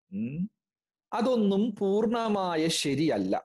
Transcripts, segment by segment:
ഉം. അതൊന്നും പൂർണ്ണമായ ശരിയല്ല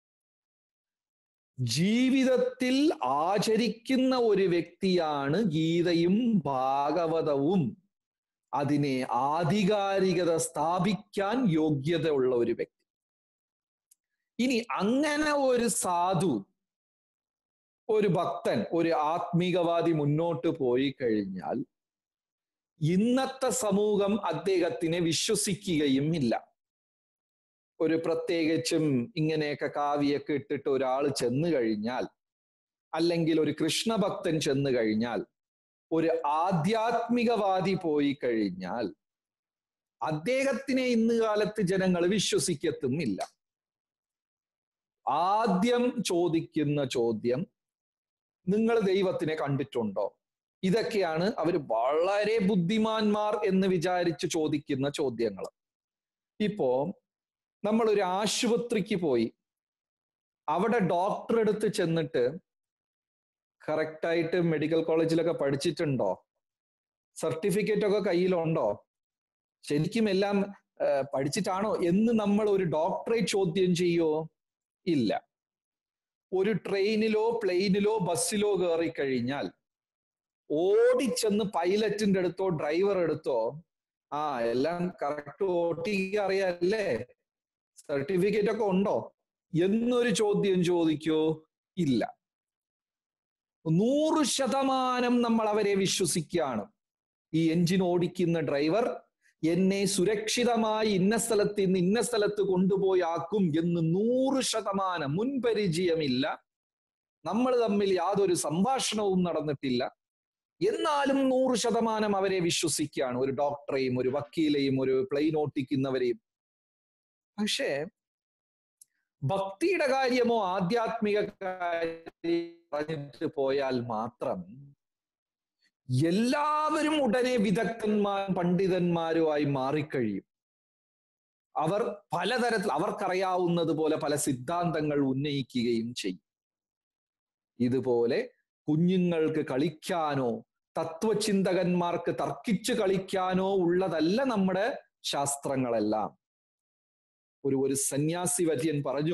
ജീവിതത്തിൽ ആചരിക്കുന്ന ഒരു വ്യക്തിയാണ് ഗീതയും ഭാഗവതവും അതിനെ ആധികാരികത സ്ഥാപിക്കാൻ യോഗ്യത ഉള്ള ഒരു വ്യക്തി ഇനി അങ്ങനെ ഒരു സാധു ഒരു ഭക്തൻ ഒരു ആത്മീകവാദി മുന്നോട്ട് പോയി കഴിഞ്ഞാൽ ഇന്നത്തെ സമൂഹം അദ്ദേഹത്തിനെ വിശ്വസിക്കുകയും ഇല്ല ഒരു പ്രത്യേകിച്ചും ഇങ്ങനെയൊക്കെ കാവ്യൊക്കെ ഇട്ടിട്ട് ഒരാൾ ചെന്നു കഴിഞ്ഞാൽ അല്ലെങ്കിൽ ഒരു കൃഷ്ണഭക്തൻ ചെന്നു കഴിഞ്ഞാൽ ഒരു ആധ്യാത്മികവാദി പോയി കഴിഞ്ഞാൽ അദ്ദേഹത്തിനെ ഇന്ന് കാലത്ത് ജനങ്ങൾ വിശ്വസിക്കത്തുമില്ല ആദ്യം ചോദിക്കുന്ന ചോദ്യം നിങ്ങൾ ദൈവത്തിനെ കണ്ടിട്ടുണ്ടോ ഇതൊക്കെയാണ് അവർ വളരെ ബുദ്ധിമാന്മാർ എന്ന് വിചാരിച്ച് ചോദിക്കുന്ന ചോദ്യങ്ങൾ ഇപ്പോ നമ്മൾ ഒരു ആശുപത്രിക്ക് പോയി അവിടെ ഡോക്ടർ അടുത്ത് ചെന്നിട്ട് കറക്റ്റായിട്ട് മെഡിക്കൽ കോളേജിലൊക്കെ പഠിച്ചിട്ടുണ്ടോ സർട്ടിഫിക്കറ്റ് ഒക്കെ കയ്യിലുണ്ടോ ശരിക്കും എല്ലാം പഠിച്ചിട്ടാണോ എന്ന് നമ്മൾ ഒരു ഡോക്ടറെ ചോദ്യം ചെയ്യോ ഇല്ല ഒരു ട്രെയിനിലോ പ്ലെയിനിലോ ബസ്സിലോ കയറി കഴിഞ്ഞാൽ ഓടിച്ചെന്ന് പൈലറ്റിന്റെ അടുത്തോ ഡ്രൈവർ അടുത്തോ ആ എല്ലാം കറക്റ്റ് ഓട്ടിക്ക് അറിയാല്ലേ സർട്ടിഫിക്കറ്റ് ഒക്കെ ഉണ്ടോ എന്നൊരു ചോദ്യം ചോദിക്കോ ഇല്ല നൂറ് ശതമാനം നമ്മൾ അവരെ വിശ്വസിക്കുകയാണ് ഈ എഞ്ചിൻ ഓടിക്കുന്ന ഡ്രൈവർ എന്നെ സുരക്ഷിതമായി ഇന്ന സ്ഥലത്ത് നിന്ന് ഇന്ന സ്ഥലത്ത് കൊണ്ടുപോയി ആക്കും എന്ന് നൂറ് ശതമാനം മുൻപരിചയമില്ല നമ്മൾ തമ്മിൽ യാതൊരു സംഭാഷണവും നടന്നിട്ടില്ല എന്നാലും നൂറ് ശതമാനം അവരെ വിശ്വസിക്കുകയാണ് ഒരു ഡോക്ടറെയും ഒരു വക്കീലെയും ഒരു പ്ലെയിൻ ഓട്ടിക്കുന്നവരെയും പക്ഷേ ഭക്തിയുടെ കാര്യമോ ആധ്യാത്മിക കാര്യം പറഞ്ഞിട്ട് പോയാൽ മാത്രം എല്ലാവരും ഉടനെ വിദഗ്ധന്മാർ പണ്ഡിതന്മാരുമായി മാറിക്കഴിയും അവർ പലതരത്തിൽ അവർക്കറിയാവുന്നത് പോലെ പല സിദ്ധാന്തങ്ങൾ ഉന്നയിക്കുകയും ചെയ്യും ഇതുപോലെ കുഞ്ഞുങ്ങൾക്ക് കളിക്കാനോ തത്വചിന്തകന്മാർക്ക് തർക്കിച്ച് കളിക്കാനോ ഉള്ളതല്ല നമ്മുടെ ശാസ്ത്രങ്ങളെല്ലാം ഒരു ഒരു സന്യാസി വര്യൻ പറഞ്ഞു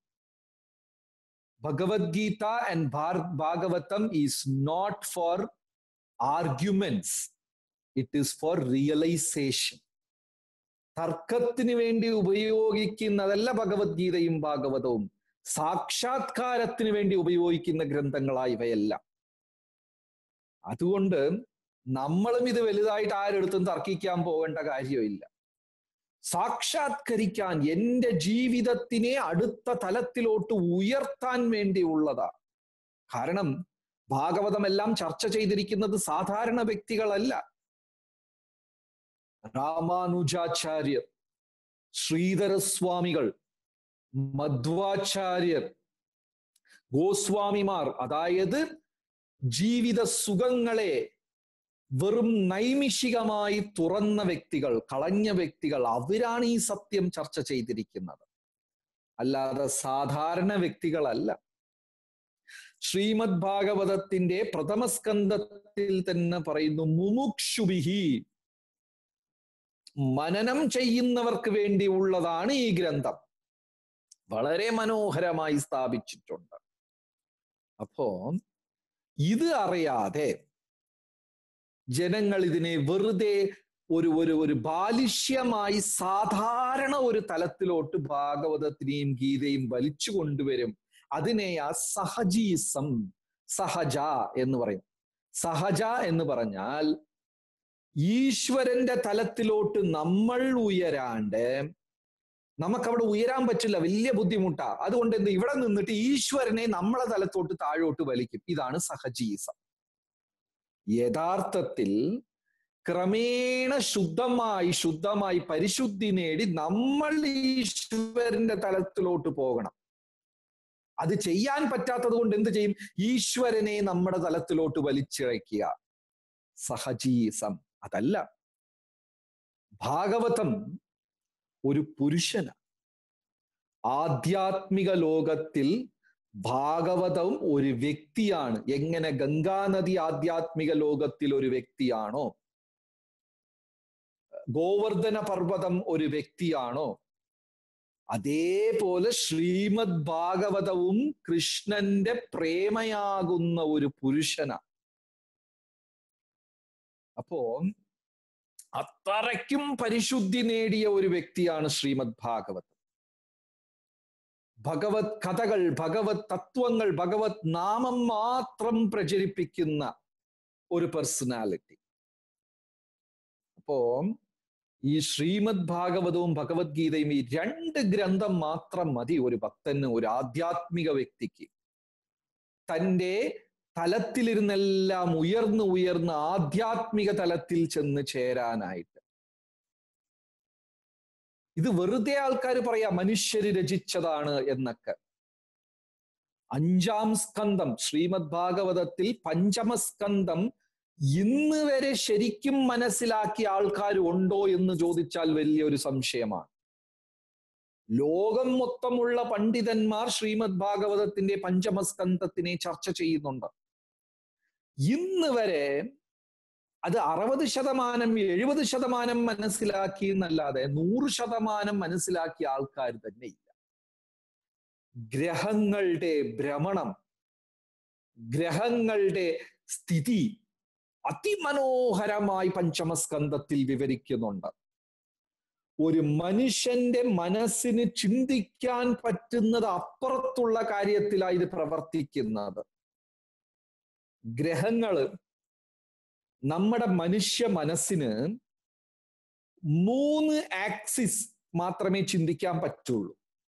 Bhagavad Gita and Bhagavatam is not for arguments it is for realization തർക്കത്തിന് വേണ്ടി ഉപയോഗിക്കുന്നതല്ല ഭഗവത്ഗീതയും ഭാഗവതവും സാക്ഷാത്കാരത്തിന് വേണ്ടി ഉപയോഗിക്കുന്ന ഗ്രന്ഥങ്ങളായി ഇവയെല്ലാം അതുകൊണ്ട് നമ്മളും ഇത് വലുതായിട്ട് ആരെടുത്തും തർക്കിക്കാൻ പോകേണ്ട കാര്യമില്ല സാക്ഷാത്കരിക്കാൻ എന്റെ ജീവിതത്തിനെ അടുത്ത തലത്തിലോട്ട് ഉയർത്താൻ വേണ്ടിയുള്ളതാ കാരണം ഭാഗവതമെല്ലാം ചർച്ച ചെയ്തിരിക്കുന്നത് സാധാരണ വ്യക്തികളല്ല രാമാനുജാചാര്യർ ശ്രീധരസ്വാമികൾ മധ്വാചാര്യർ ഗോസ്വാമിമാർ അതായത് ജീവിത സുഖങ്ങളെ വെറും നൈമിഷികമായി തുറന്ന വ്യക്തികൾ കളഞ്ഞ വ്യക്തികൾ അവരാണ് ഈ സത്യം ചർച്ച ചെയ്തിരിക്കുന്നത് അല്ലാതെ സാധാരണ വ്യക്തികളല്ല ശ്രീമദ് ഭാഗവതത്തിന്റെ പ്രഥമസ്കന്ധത്തിൽ തന്നെ പറയുന്നു മുമുക്ഷുബിഹി മനനം ചെയ്യുന്നവർക്ക് വേണ്ടിയുള്ളതാണ് ഈ ഗ്രന്ഥം വളരെ മനോഹരമായി സ്ഥാപിച്ചിട്ടുണ്ട് അപ്പോ ഇത് അറിയാതെ ജനങ്ങൾ ഇതിനെ വെറുതെ ഒരു ഒരു ഒരു ബാലിഷ്യമായി സാധാരണ ഒരു തലത്തിലോട്ട് ഭാഗവതത്തിനെയും ഗീതയും വലിച്ചു കൊണ്ടുവരും അതിനെ ആ സഹജീസം സഹജ എന്ന് പറയും സഹജ എന്ന് പറഞ്ഞാൽ ഈശ്വരന്റെ തലത്തിലോട്ട് നമ്മൾ ഉയരാണ്ട് നമുക്കവിടെ ഉയരാൻ പറ്റില്ല വലിയ ബുദ്ധിമുട്ടാ അതുകൊണ്ട് എന്ത് ഇവിടെ നിന്നിട്ട് ഈശ്വരനെ നമ്മളെ തലത്തോട്ട് താഴോട്ട് വലിക്കും ഇതാണ് സഹജീസം യഥാർത്ഥത്തിൽ ക്രമേണ ശുദ്ധമായി ശുദ്ധമായി പരിശുദ്ധി നേടി നമ്മൾ ഈശ്വരന്റെ തലത്തിലോട്ട് പോകണം അത് ചെയ്യാൻ പറ്റാത്തത് കൊണ്ട് എന്ത് ചെയ്യും ഈശ്വരനെ നമ്മുടെ തലത്തിലോട്ട് വലിച്ചിഴയ്ക്കുക സഹജീസം അതല്ല ഭാഗവതം ഒരു പുരുഷന ആധ്യാത്മിക ലോകത്തിൽ ഭാഗവതം ഒരു വ്യക്തിയാണ് എങ്ങനെ ഗംഗാനദി ആധ്യാത്മിക ലോകത്തിൽ ഒരു വ്യക്തിയാണോ ഗോവർദ്ധന പർവ്വതം ഒരു വ്യക്തിയാണോ അതേപോലെ ശ്രീമദ് ഭാഗവതവും കൃഷ്ണന്റെ പ്രേമയാകുന്ന ഒരു പുരുഷന അപ്പോ അത്രയ്ക്കും പരിശുദ്ധി നേടിയ ഒരു വ്യക്തിയാണ് ശ്രീമദ് ഭാഗവത് ഭഗവത് കഥകൾ ഭഗവത് തത്വങ്ങൾ ഭഗവത് നാമം മാത്രം പ്രചരിപ്പിക്കുന്ന ഒരു പേഴ്സണാലിറ്റി അപ്പോ ഈ ശ്രീമദ് ഭാഗവതവും ഭഗവത്ഗീതയും ഈ രണ്ട് ഗ്രന്ഥം മാത്രം മതി ഒരു ഭക്തന് ഒരു ആധ്യാത്മിക വ്യക്തിക്ക് തൻ്റെ തലത്തിലിരുന്നെല്ലാം ഉയർന്ന് ഉയർന്ന് ആധ്യാത്മിക തലത്തിൽ ചെന്ന് ചേരാനായിട്ട് ഇത് വെറുതെ ആൾക്കാർ പറയാ മനുഷ്യര് രചിച്ചതാണ് എന്നൊക്കെ അഞ്ചാം സ്കന്ധം ശ്രീമദ് ഭാഗവതത്തിൽ പഞ്ചമസ്കന്ധം ഇന്ന് വരെ ശരിക്കും മനസ്സിലാക്കിയ ആൾക്കാർ ഉണ്ടോ എന്ന് ചോദിച്ചാൽ വലിയൊരു സംശയമാണ് ലോകം മൊത്തമുള്ള പണ്ഡിതന്മാർ ശ്രീമദ് ഭാഗവതത്തിന്റെ പഞ്ചമസ്കന്ധത്തിനെ ചർച്ച ചെയ്യുന്നുണ്ട് ഇന്ന് വരെ അത് അറുപത് ശതമാനം എഴുപത് ശതമാനം മനസ്സിലാക്കി എന്നല്ലാതെ നൂറ് ശതമാനം മനസ്സിലാക്കിയ ആൾക്കാർ തന്നെ ഇല്ല ഗ്രഹങ്ങളുടെ ഭ്രമണം ഗ്രഹങ്ങളുടെ സ്ഥിതി അതിമനോഹരമായി പഞ്ചമസ്കന്ധത്തിൽ വിവരിക്കുന്നുണ്ട് ഒരു മനുഷ്യന്റെ മനസ്സിന് ചിന്തിക്കാൻ പറ്റുന്നത് അപ്പുറത്തുള്ള കാര്യത്തിലാണ് ഇത് പ്രവർത്തിക്കുന്നത് ഗ്രഹങ്ങള് നമ്മുടെ മനുഷ്യ മനസ്സിന് മൂന്ന് ആക്സിസ് മാത്രമേ ചിന്തിക്കാൻ പറ്റുള്ളൂ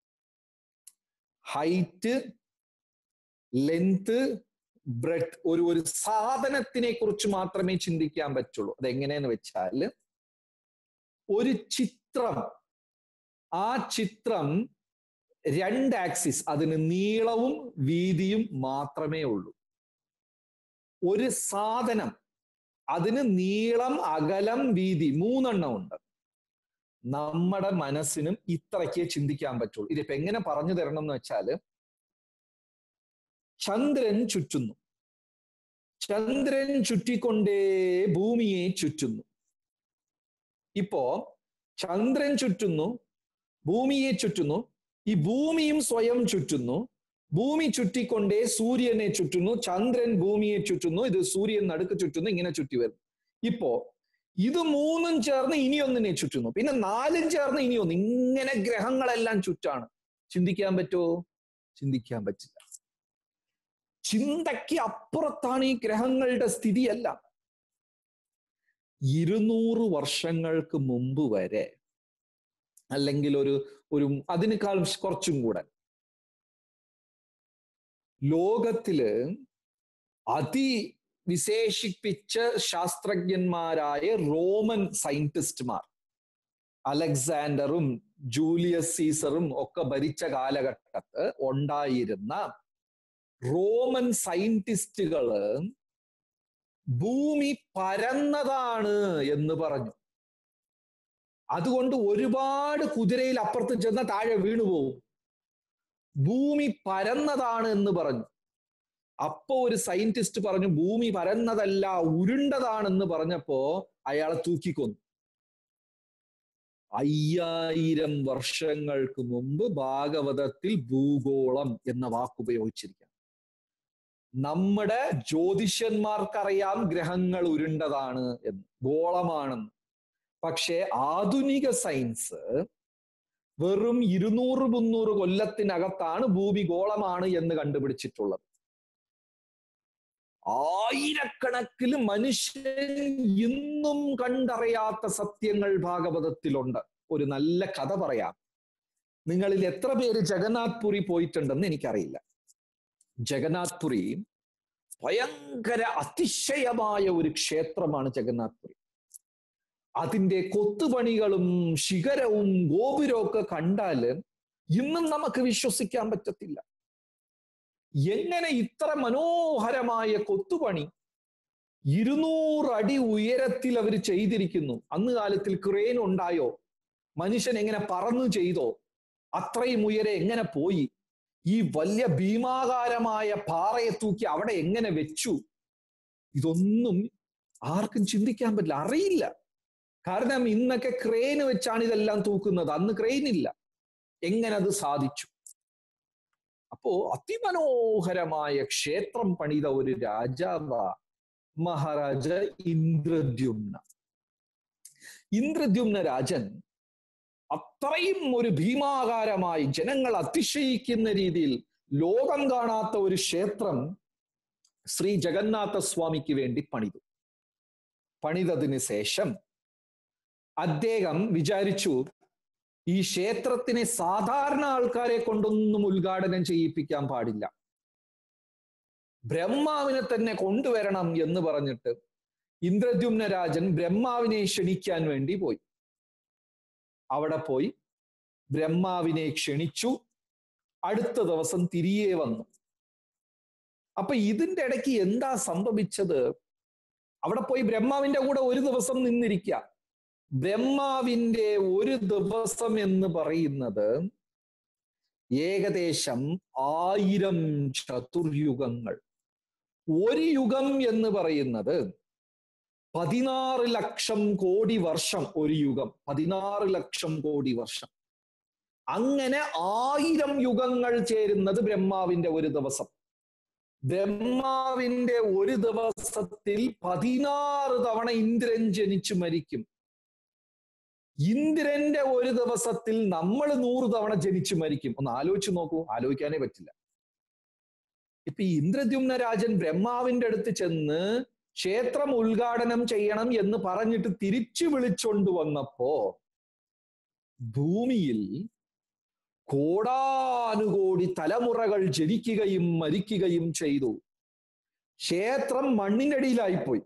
ഹൈറ്റ് ലെങ്ത് ബ്രെഡ് ഒരു ഒരു സാധനത്തിനെ കുറിച്ച് മാത്രമേ ചിന്തിക്കാൻ പറ്റുള്ളൂ അതെങ്ങനെയെന്ന് വെച്ചാൽ ഒരു ചിത്രം ആ ചിത്രം രണ്ട് ആക്സിസ് അതിന് നീളവും വീതിയും മാത്രമേ ഉള്ളൂ ഒരു സാധനം അതിന് നീളം അകലം വീതി മൂന്നെണ്ണം ഉണ്ട് നമ്മുടെ മനസ്സിനും ഇത്രയ്ക്കേ ചിന്തിക്കാൻ പറ്റുള്ളൂ ഇതിപ്പോ എങ്ങനെ പറഞ്ഞു തരണം എന്ന് വെച്ചാല് ചന്ദ്രൻ ചുറ്റുന്നു ചന്ദ്രൻ ചുറ്റിക്കൊണ്ടേ ഭൂമിയെ ചുറ്റുന്നു ഇപ്പോ ചന്ദ്രൻ ചുറ്റുന്നു ഭൂമിയെ ചുറ്റുന്നു ഈ ഭൂമിയും സ്വയം ചുറ്റുന്നു ഭൂമി ചുറ്റിക്കൊണ്ടേ സൂര്യനെ ചുറ്റുന്നു ചന്ദ്രൻ ഭൂമിയെ ചുറ്റുന്നു ഇത് സൂര്യൻ നടുക്ക് ചുറ്റുന്നു ഇങ്ങനെ ചുറ്റി വരുന്നു ഇപ്പോ ഇത് മൂന്നും ചേർന്ന് ഇനിയൊന്നിനെ ചുറ്റുന്നു പിന്നെ നാലും ചേർന്ന് ഇനിയൊന്ന് ഇങ്ങനെ ഗ്രഹങ്ങളെല്ലാം ചുറ്റാണ് ചിന്തിക്കാൻ പറ്റുമോ ചിന്തിക്കാൻ പറ്റില്ല ചിന്തയ്ക്ക് അപ്പുറത്താണ് ഈ ഗ്രഹങ്ങളുടെ സ്ഥിതിയല്ല ഇരുന്നൂറ് വർഷങ്ങൾക്ക് മുമ്പ് വരെ അല്ലെങ്കിൽ ഒരു ഒരു അതിനേക്കാൾ കുറച്ചും കൂടെ ലോകത്തില് അതി വിശേഷിപ്പിച്ച ശാസ്ത്രജ്ഞന്മാരായ റോമൻ സയന്റിസ്റ്റുമാർ അലക്സാണ്ടറും ജൂലിയസ് സീസറും ഒക്കെ ഭരിച്ച കാലഘട്ടത്ത് ഉണ്ടായിരുന്ന റോമൻ സയന്റിസ്റ്റുകള് ഭൂമി പരന്നതാണ് എന്ന് പറഞ്ഞു അതുകൊണ്ട് ഒരുപാട് കുതിരയിൽ അപ്പുറത്ത് ചെന്ന താഴെ വീണുപോകും ഭൂമി പരന്നതാണ് എന്ന് പറഞ്ഞു അപ്പോ ഒരു സയന്റിസ്റ്റ് പറഞ്ഞു ഭൂമി പരന്നതല്ല ഉരുണ്ടതാണെന്ന് പറഞ്ഞപ്പോ അയാളെ തൂക്കിക്കൊന്നു അയ്യായിരം വർഷങ്ങൾക്ക് മുമ്പ് ഭാഗവതത്തിൽ ഭൂഗോളം എന്ന വാക്ക് ഉപയോഗിച്ചിരിക്കാം നമ്മുടെ ജ്യോതിഷന്മാർക്കറിയാം ഗ്രഹങ്ങൾ ഉരുണ്ടതാണ് എന്ന് ഗോളമാണെന്ന് പക്ഷേ ആധുനിക സയൻസ് വെറും ഇരുന്നൂറ് മുന്നൂറ് കൊല്ലത്തിനകത്താണ് ഭൂമി ഗോളമാണ് എന്ന് കണ്ടുപിടിച്ചിട്ടുള്ളത് ആയിരക്കണക്കിന് മനുഷ്യൻ ഇന്നും കണ്ടറിയാത്ത സത്യങ്ങൾ ഭാഗവതത്തിലുണ്ട് ഒരു നല്ല കഥ പറയാം നിങ്ങളിൽ എത്ര പേര് ജഗന്നാഥ് പുരി പോയിട്ടുണ്ടെന്ന് എനിക്കറിയില്ല ജഗന്നാഥ് പുരി ഭയങ്കര അതിശയമായ ഒരു ക്ഷേത്രമാണ് ജഗന്നാഥ് പുരി അതിന്റെ കൊത്തുപണികളും ശിഖരവും ഗോപുരവും ഒക്കെ കണ്ടാല് ഇന്നും നമുക്ക് വിശ്വസിക്കാൻ പറ്റത്തില്ല എങ്ങനെ ഇത്ര മനോഹരമായ കൊത്തുപണി ഇരുന്നൂറ് അടി ഉയരത്തിൽ അവർ ചെയ്തിരിക്കുന്നു അന്ന് കാലത്തിൽ ക്രെയിൻ ഉണ്ടായോ മനുഷ്യൻ എങ്ങനെ പറന്നു ചെയ്തോ അത്രയും ഉയരെ എങ്ങനെ പോയി ഈ വലിയ ഭീമാകാരമായ പാറയെ തൂക്കി അവിടെ എങ്ങനെ വെച്ചു ഇതൊന്നും ആർക്കും ചിന്തിക്കാൻ പറ്റില്ല അറിയില്ല കാരണം ഇന്നൊക്കെ ക്രെയിൻ വെച്ചാണ് ഇതെല്ലാം തൂക്കുന്നത് അന്ന് ക്രെയിൻ ഇല്ല എങ്ങനെ അത് സാധിച്ചു അപ്പോ അതിമനോഹരമായ ക്ഷേത്രം പണിത ഒരു രാജാവ മഹാരാജ ഇന്ദ്രദ്യുമ്ന ഇന്ദ്രദ്യുമ്ന രാജൻ അത്രയും ഒരു ഭീമാകാരമായി ജനങ്ങൾ അതിശയിക്കുന്ന രീതിയിൽ ലോകം കാണാത്ത ഒരു ക്ഷേത്രം ശ്രീ ജഗന്നാഥ സ്വാമിക്ക് വേണ്ടി പണിതു പണിതതിന് ശേഷം അദ്ദേഹം വിചാരിച്ചു ഈ ക്ഷേത്രത്തിനെ സാധാരണ ആൾക്കാരെ കൊണ്ടൊന്നും ഉദ്ഘാടനം ചെയ്യിപ്പിക്കാൻ പാടില്ല ബ്രഹ്മാവിനെ തന്നെ കൊണ്ടുവരണം എന്ന് പറഞ്ഞിട്ട് ഇന്ദ്രദ്യുമ്ന രാജൻ ബ്രഹ്മാവിനെ ക്ഷണിക്കാൻ വേണ്ടി പോയി അവിടെ പോയി ബ്രഹ്മാവിനെ ക്ഷണിച്ചു അടുത്ത ദിവസം തിരികെ വന്നു അപ്പൊ ഇതിന്റെ ഇടയ്ക്ക് എന്താ സംഭവിച്ചത് അവിടെ പോയി ബ്രഹ്മാവിന്റെ കൂടെ ഒരു ദിവസം നിന്നിരിക്കുക ബ്രഹ്മാവിന്റെ ഒരു ദിവസം എന്ന് പറയുന്നത് ഏകദേശം ആയിരം ചതുർയുഗങ്ങൾ ഒരു യുഗം എന്ന് പറയുന്നത് പതിനാറ് ലക്ഷം കോടി വർഷം ഒരു യുഗം പതിനാറ് ലക്ഷം കോടി വർഷം അങ്ങനെ ആയിരം യുഗങ്ങൾ ചേരുന്നത് ബ്രഹ്മാവിന്റെ ഒരു ദിവസം ബ്രഹ്മാവിന്റെ ഒരു ദിവസത്തിൽ പതിനാറ് തവണ ഇന്ദ്രൻ ജനിച്ചു മരിക്കും ഇന്ദ്രന്റെ ഒരു ദിവസത്തിൽ നമ്മൾ നൂറ് തവണ ജനിച്ചു മരിക്കും ഒന്ന് ആലോചിച്ച് നോക്കൂ ആലോചിക്കാനേ പറ്റില്ല ഇപ്പൊ ഈ ഇന്ദ്രദ്യുമ്ന രാജൻ ബ്രഹ്മാവിന്റെ അടുത്ത് ചെന്ന് ക്ഷേത്രം ഉദ്ഘാടനം ചെയ്യണം എന്ന് പറഞ്ഞിട്ട് തിരിച്ചു വിളിച്ചോണ്ട് വന്നപ്പോ ഭൂമിയിൽ കോടാനുകോടി തലമുറകൾ ജനിക്കുകയും മരിക്കുകയും ചെയ്തു ക്ഷേത്രം മണ്ണിനടിയിലായിപ്പോയി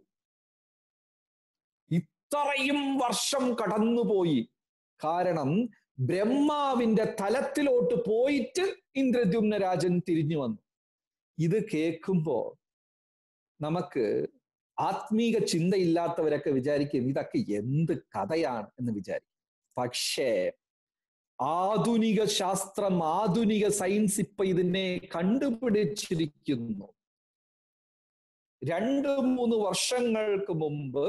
ഇത്രയും വർഷം കടന്നുപോയി കാരണം ബ്രഹ്മാവിന്റെ തലത്തിലോട്ട് പോയിട്ട് ഇന്ദ്രദ്യുമ്ന രാജൻ തിരിഞ്ഞു വന്നു ഇത് കേൾക്കുമ്പോ നമുക്ക് ആത്മീക ചിന്തയില്ലാത്തവരൊക്കെ വിചാരിക്കും ഇതൊക്കെ എന്ത് കഥയാണ് എന്ന് വിചാരിക്കും പക്ഷേ ആധുനിക ശാസ്ത്രം ആധുനിക സയൻസ് ഇപ്പൊ ഇതിനെ കണ്ടുപിടിച്ചിരിക്കുന്നു രണ്ട് മൂന്ന് വർഷങ്ങൾക്ക് മുമ്പ്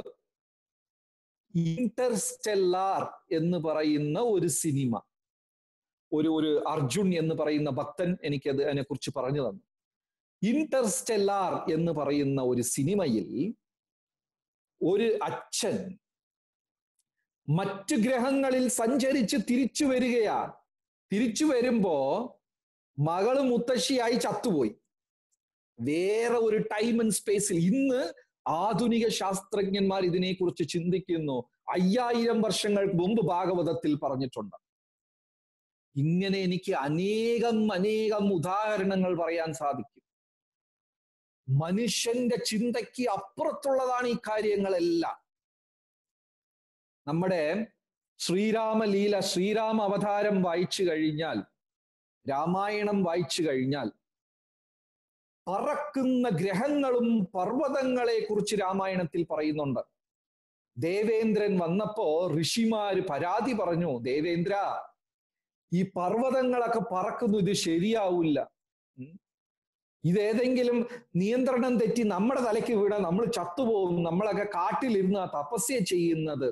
ഇന്റർസ്റ്റെല്ലാർ എന്ന് പറയുന്ന ഒരു സിനിമ ഒരു ഒരു അർജുൻ എന്ന് പറയുന്ന ഭക്തൻ എനിക്കത് അതിനെ കുറിച്ച് പറഞ്ഞു തന്നു ഇന്റർസ്റ്റെല്ലാർ എന്ന് പറയുന്ന ഒരു സിനിമയിൽ ഒരു അച്ഛൻ മറ്റു ഗ്രഹങ്ങളിൽ സഞ്ചരിച്ച് തിരിച്ചു വരികയാ തിരിച്ചു വരുമ്പോ മകള് മുത്തശ്ശിയായി ചത്തുപോയി വേറെ ഒരു ടൈം ആൻഡ് സ്പേസിൽ ഇന്ന് ആധുനിക ശാസ്ത്രജ്ഞന്മാർ ഇതിനെക്കുറിച്ച് ചിന്തിക്കുന്നു അയ്യായിരം വർഷങ്ങൾക്ക് മുമ്പ് ഭാഗവതത്തിൽ പറഞ്ഞിട്ടുണ്ട് ഇങ്ങനെ എനിക്ക് അനേകം അനേകം ഉദാഹരണങ്ങൾ പറയാൻ സാധിക്കും മനുഷ്യന്റെ ചിന്തയ്ക്ക് അപ്പുറത്തുള്ളതാണ് ഈ കാര്യങ്ങളെല്ലാം നമ്മുടെ ശ്രീരാമലീല ശ്രീരാമ അവതാരം വായിച്ചു കഴിഞ്ഞാൽ രാമായണം വായിച്ചു കഴിഞ്ഞാൽ പറക്കുന്ന ഗ്രഹങ്ങളും പർവ്വതങ്ങളെ കുറിച്ച് രാമായണത്തിൽ പറയുന്നുണ്ട് ദേവേന്ദ്രൻ വന്നപ്പോ ഋഷിമാര് പരാതി പറഞ്ഞു ദേവേന്ദ്ര ഈ പർവ്വതങ്ങളൊക്കെ പറക്കുന്നു ഇത് ശരിയാവില്ല ഇതേതെങ്കിലും നിയന്ത്രണം തെറ്റി നമ്മുടെ തലയ്ക്ക് വീണാൽ നമ്മൾ ചത്തുപോകും നമ്മളൊക്കെ കാട്ടിലിരുന്ന് തപസ്യ ചെയ്യുന്നത്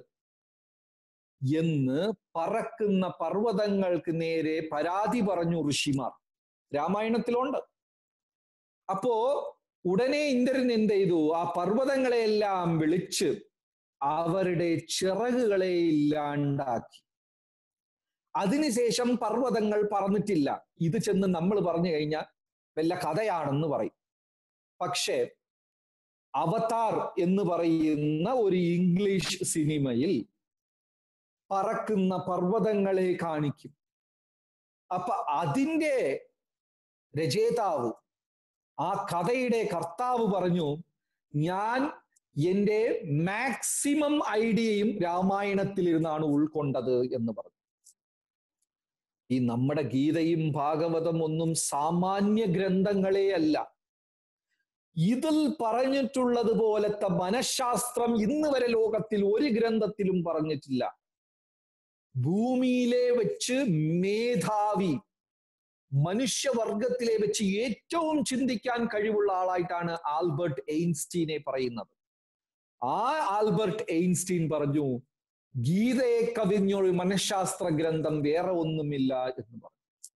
എന്ന് പറക്കുന്ന പർവ്വതങ്ങൾക്ക് നേരെ പരാതി പറഞ്ഞു ഋഷിമാർ രാമായണത്തിലുണ്ട് അപ്പോ ഉടനെ ഇന്ദ്രൻ എന്ത് ചെയ്തു ആ പർവ്വതങ്ങളെയെല്ലാം വിളിച്ച് അവരുടെ ചിറകുകളെ ഇല്ലാണ്ടാക്കി അതിനുശേഷം പർവ്വതങ്ങൾ പറന്നിട്ടില്ല ഇത് ചെന്ന് നമ്മൾ പറഞ്ഞു കഴിഞ്ഞാൽ വല്ല കഥയാണെന്ന് പറയും പക്ഷേ അവതാർ എന്ന് പറയുന്ന ഒരു ഇംഗ്ലീഷ് സിനിമയിൽ പറക്കുന്ന പർവ്വതങ്ങളെ കാണിക്കും അപ്പൊ അതിൻ്റെ രചയിതാവ് ആ കഥയുടെ കർത്താവ് പറഞ്ഞു ഞാൻ എൻ്റെ മാക്സിമം ഐഡിയയും രാമായണത്തിൽ ഇരുന്നാണ് ഉൾക്കൊണ്ടത് എന്ന് പറഞ്ഞു ഈ നമ്മുടെ ഗീതയും ഭാഗവതം ഒന്നും സാമാന്യ ഗ്രന്ഥങ്ങളെ അല്ല ഇതിൽ പറഞ്ഞിട്ടുള്ളത് പോലത്തെ മനഃശാസ്ത്രം ഇന്ന് വരെ ലോകത്തിൽ ഒരു ഗ്രന്ഥത്തിലും പറഞ്ഞിട്ടില്ല ഭൂമിയിലെ വെച്ച് മേധാവി മനുഷ്യവർഗത്തിലെ വെച്ച് ഏറ്റവും ചിന്തിക്കാൻ കഴിവുള്ള ആളായിട്ടാണ് ആൽബർട്ട് എയിൻസ്റ്റീനെ പറയുന്നത് ആ ആൽബർട്ട് എയിൻസ്റ്റീൻ പറഞ്ഞു ഗീതയെ കവിഞ്ഞൊരു മനഃശാസ്ത്ര ഗ്രന്ഥം വേറെ ഒന്നുമില്ല എന്ന് പറഞ്ഞു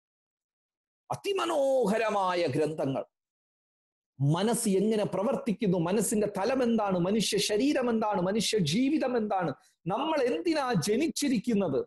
അതിമനോഹരമായ ഗ്രന്ഥങ്ങൾ മനസ്സ് എങ്ങനെ പ്രവർത്തിക്കുന്നു മനസ്സിന്റെ തലം എന്താണ് മനുഷ്യ ശരീരം എന്താണ് മനുഷ്യ ജീവിതം എന്താണ് നമ്മൾ എന്തിനാ ജനിച്ചിരിക്കുന്നത്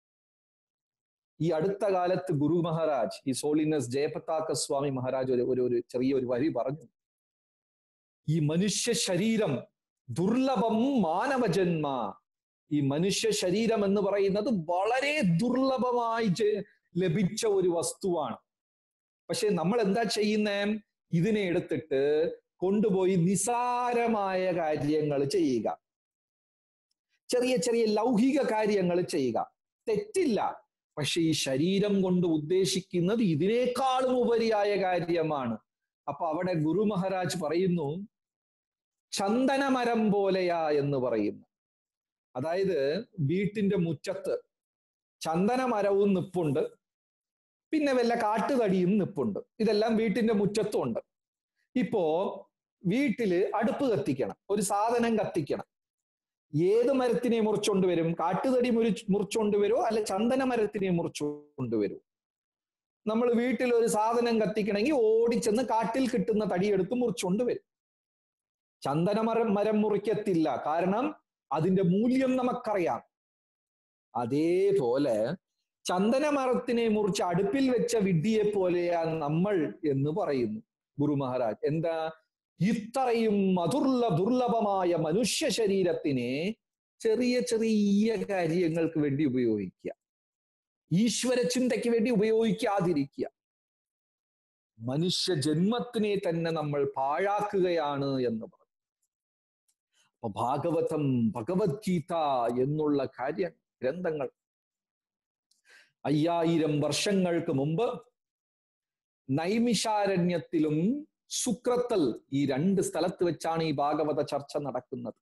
ഈ അടുത്ത കാലത്ത് ഗുരു മഹാരാജ് ഈ സോളിനസ് ജയപതാക സ്വാമി മഹാരാജ് ഒരു ഒരു ഒരു ചെറിയ ഒരു വരി പറഞ്ഞു ഈ മനുഷ്യ ശരീരം ദുർലഭം മാനവജന്മ ഈ മനുഷ്യ ശരീരം എന്ന് പറയുന്നത് വളരെ ദുർലഭമായി ലഭിച്ച ഒരു വസ്തുവാണ് പക്ഷെ നമ്മൾ എന്താ ചെയ്യുന്നേ ഇതിനെ എടുത്തിട്ട് കൊണ്ടുപോയി നിസാരമായ കാര്യങ്ങൾ ചെയ്യുക ചെറിയ ചെറിയ ലൗകിക കാര്യങ്ങൾ ചെയ്യുക തെറ്റില്ല പക്ഷെ ഈ ശരീരം കൊണ്ട് ഉദ്ദേശിക്കുന്നത് ഇതിനേക്കാളും ഉപരിയായ കാര്യമാണ് അപ്പൊ അവിടെ ഗുരു മഹാരാജ് പറയുന്നു ചന്ദനമരം പോലെയാ എന്ന് പറയുന്നു അതായത് വീട്ടിന്റെ മുറ്റത്ത് ചന്ദനമരവും നിപ്പുണ്ട് പിന്നെ വല്ല കാട്ടുതടിയും നിപ്പുണ്ട് ഇതെല്ലാം വീട്ടിന്റെ മുറ്റത്തും ഉണ്ട് ഇപ്പോ വീട്ടില് അടുപ്പ് കത്തിക്കണം ഒരു സാധനം കത്തിക്കണം ഏത് മരത്തിനെ മുറിച്ചോണ്ട് വരും കാട്ടുതടി മുറി മുറിച്ചോണ്ട് വരുമോ അല്ലെ ചന്ദന മരത്തിനെ മുറിച്ചോണ്ട് വരുമോ നമ്മൾ വീട്ടിൽ ഒരു സാധനം കത്തിക്കണമെങ്കിൽ ഓടിച്ചെന്ന് കാട്ടിൽ കിട്ടുന്ന തടിയെടുത്ത് മുറിച്ചോണ്ട് വരും ചന്ദനമരം മരം മുറിക്കത്തില്ല കാരണം അതിന്റെ മൂല്യം നമുക്കറിയാം അതേപോലെ ചന്ദനമരത്തിനെ മുറിച്ച് അടുപ്പിൽ വെച്ച വിഡ്ഢിയെ പോലെയാ നമ്മൾ എന്ന് പറയുന്നു ഗുരു മഹാരാജ് എന്താ ഇത്രയും മധുർല ദുർലഭമായ മനുഷ്യ ശരീരത്തിനെ ചെറിയ ചെറിയ കാര്യങ്ങൾക്ക് വേണ്ടി ഉപയോഗിക്കുക ഈശ്വര ചിന്തയ്ക്ക് വേണ്ടി ഉപയോഗിക്കാതിരിക്കുക മനുഷ്യ ജന്മത്തിനെ തന്നെ നമ്മൾ പാഴാക്കുകയാണ് എന്ന് പറഞ്ഞു അപ്പൊ ഭാഗവതം ഭഗവത്ഗീത എന്നുള്ള കാര്യ ഗ്രന്ഥങ്ങൾ അയ്യായിരം വർഷങ്ങൾക്ക് മുമ്പ് നൈമിഷാരണ്യത്തിലും സുക്രത്തൽ ഈ രണ്ട് സ്ഥലത്ത് വെച്ചാണ് ഈ ഭാഗവത ചർച്ച നടക്കുന്നത്